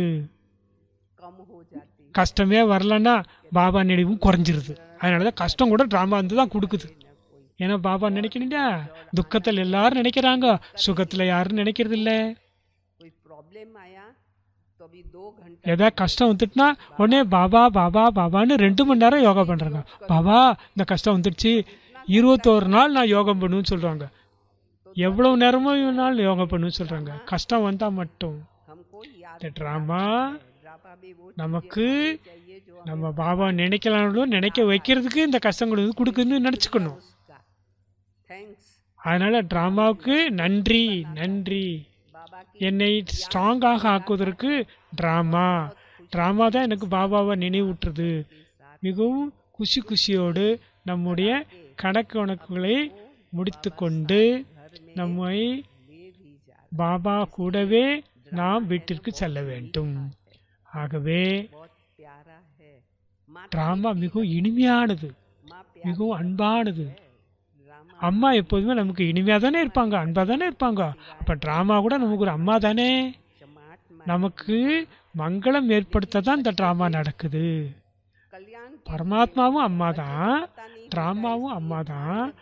कम हो जाती கஷ்டமே வரலன்னா பாபா நினைவும் குறைஞ்சிருது அதனால தான் கஷ்டம் கூட டிராமா வந்து தான் கொடுக்குது न कोई ஏன்னா பாபா நினைக்கணுங்க துக்கத்தில் எல்லாரும் நினைக்கிறாங்க சுகத்தில் யாரும் நினைக்கிறது இல்லை कोई प्रॉब्लम आया तो अभी दो घंटा ஏதாவது கஷ்டம் வந்துட்டுனா உடனே பாபா பாபா பாபான்னு ரெண்டு மணி நேரம் யோகா பண்ணுறாங்க பாபா இந்த கஷ்டம் வந்துடுச்சு இருபத்தோரு நாள் நான் யோகம் பண்ணுவேன்னு சொல்கிறாங்க எவ்வளவு நேரமும் நாள் யோகா பண்ணுவேன்னு சொல்கிறாங்க கஷ்டம் வந்தால் மட்டும் हमको याद இந்த ட்ராமா ड्रामा भी वो நமக்கு चाहिए जो நம்ம பாபா நினைக்கலாம்னு நினைக்க வைக்கிறதுக்கு இந்த கஷ்டங்கள் வந்து கொடுக்குதுன்னு நினச்சிக்கணும் उसका थैंक्स அதனால ட்ராமாவுக்கு நன்றி நன்றி बाबा की என்னை ஸ்ட்ராங்காக ஆக்குவதற்கு ட்ராமா ட்ராமா தான் எனக்கு பாபாவை நினைவூட்டுறது மிகவும் குஷி குஷியோடு நம்முடைய கணக்கு கணக்குகளை முடித்துக்கொண்டு நம்மை ले भी जा பாபா கூடவே நாம் வீட்டிற்கு செல்ல வேண்டும் ஆகவே बहुत प्यारा है माँ ட்ராமா மிகவும் இனிமையானது माँ प्यार மிகவும் அன்பானது ड्रामा அம்மா எப்போதுமே நமக்கு இனிமையாக தானே இருப்பாங்க அன்பாக தானே இருப்பாங்க அப்போ ட்ராமா கூட நமக்கு ஒரு அம்மா தானே जमात நமக்கு மங்களம் ஏற்படுத்த தான் இந்த ட்ராமா நடக்குது कल्याण की பரமாத்மாவும் அம்மா தான் पता नहीं ட்ராமாவும் அம்மா தான் कड़वी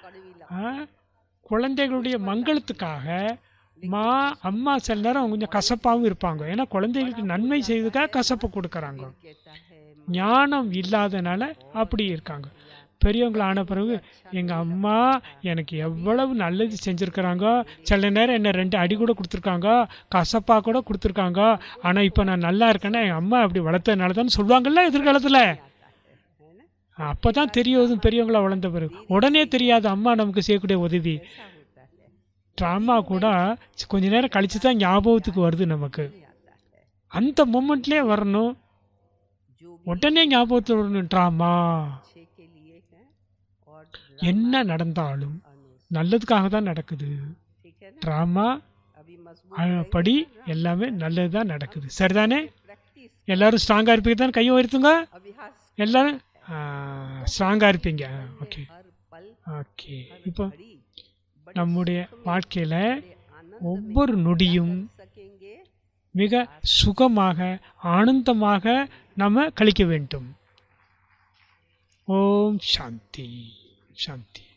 ஆ, குழந்தைகளுடைய மங்களத்துக்காக மா அம்மா சில நேரம் கொஞ்சம் கசப்பாகவும் இருப்பாங்க ஏன்னா குழந்தைகளுக்கு நன்மை செய்வதுக்காக கசப்பு கொடுக்குறாங்க कहता है ஞானம் இல்லாதனால அப்படி இருக்காங்க பெரியவங்கள ஆன பிறகு எங்கள் அம்மா எனக்கு எவ்வளவு நல்லது செஞ்சுருக்கிறாங்க சில நேரம் என்ன ரெண்டு அடி கூட கொடுத்துருக்காங்க கசப்பாக கூட கொடுத்துருக்காங்க ஆனால் இப்போ நான் நல்லா இருக்கேன்னா எங்கள் அம்மா அப்படி வளர்த்ததுனால தான் சொல்லுவாங்கல்ல எதிர்காலத்தில் है ना அப்போ தான் தெரியும் பெரியவங்களா வளர்ந்த பிறகு உடனே தெரியாது அம்மா நமக்கு செய்யக்கூடிய உதவி ऐसा होता है ட்ராமா கூட கொஞ்ச நேரம் கழிச்சு தான் ஞாபகத்துக்கு வருது நமக்கு नहीं आता है அந்த மூமெண்ட்லேயே வரணும் जो भी உடனே ஞாபகத்தில் வரணும் ட்ராமா अच्छे के लिए है और என்ன நடந்தாலும் अनुसार நல்லதுக்காக தான் நடக்குது ठीक है ना ட்ராமா अभी मजबूत படி எல்லாமே நல்லது தான் நடக்குது சரிதானே प्रैक्टिस எல்லாரும் ஸ்ட்ராங்காக இருப்பீங்க தான் கையை உயர்த்துங்க अभ्यास எல்லாரும் ஸ்ட்ராங்காக இருப்பீங்க ஓகே हर पल ஓகே हर இப்போ घड़ी बड़े நம்முடைய सुख में, வாழ்க்கையில் बड़े आनंद में ஒவ்வொரு நொடியும் कर सकेंगे மிக சுகமாக ஆனந்தமாக நம்ம கழிக்க வேண்டும் ஓம் சாந்தி சாந்தி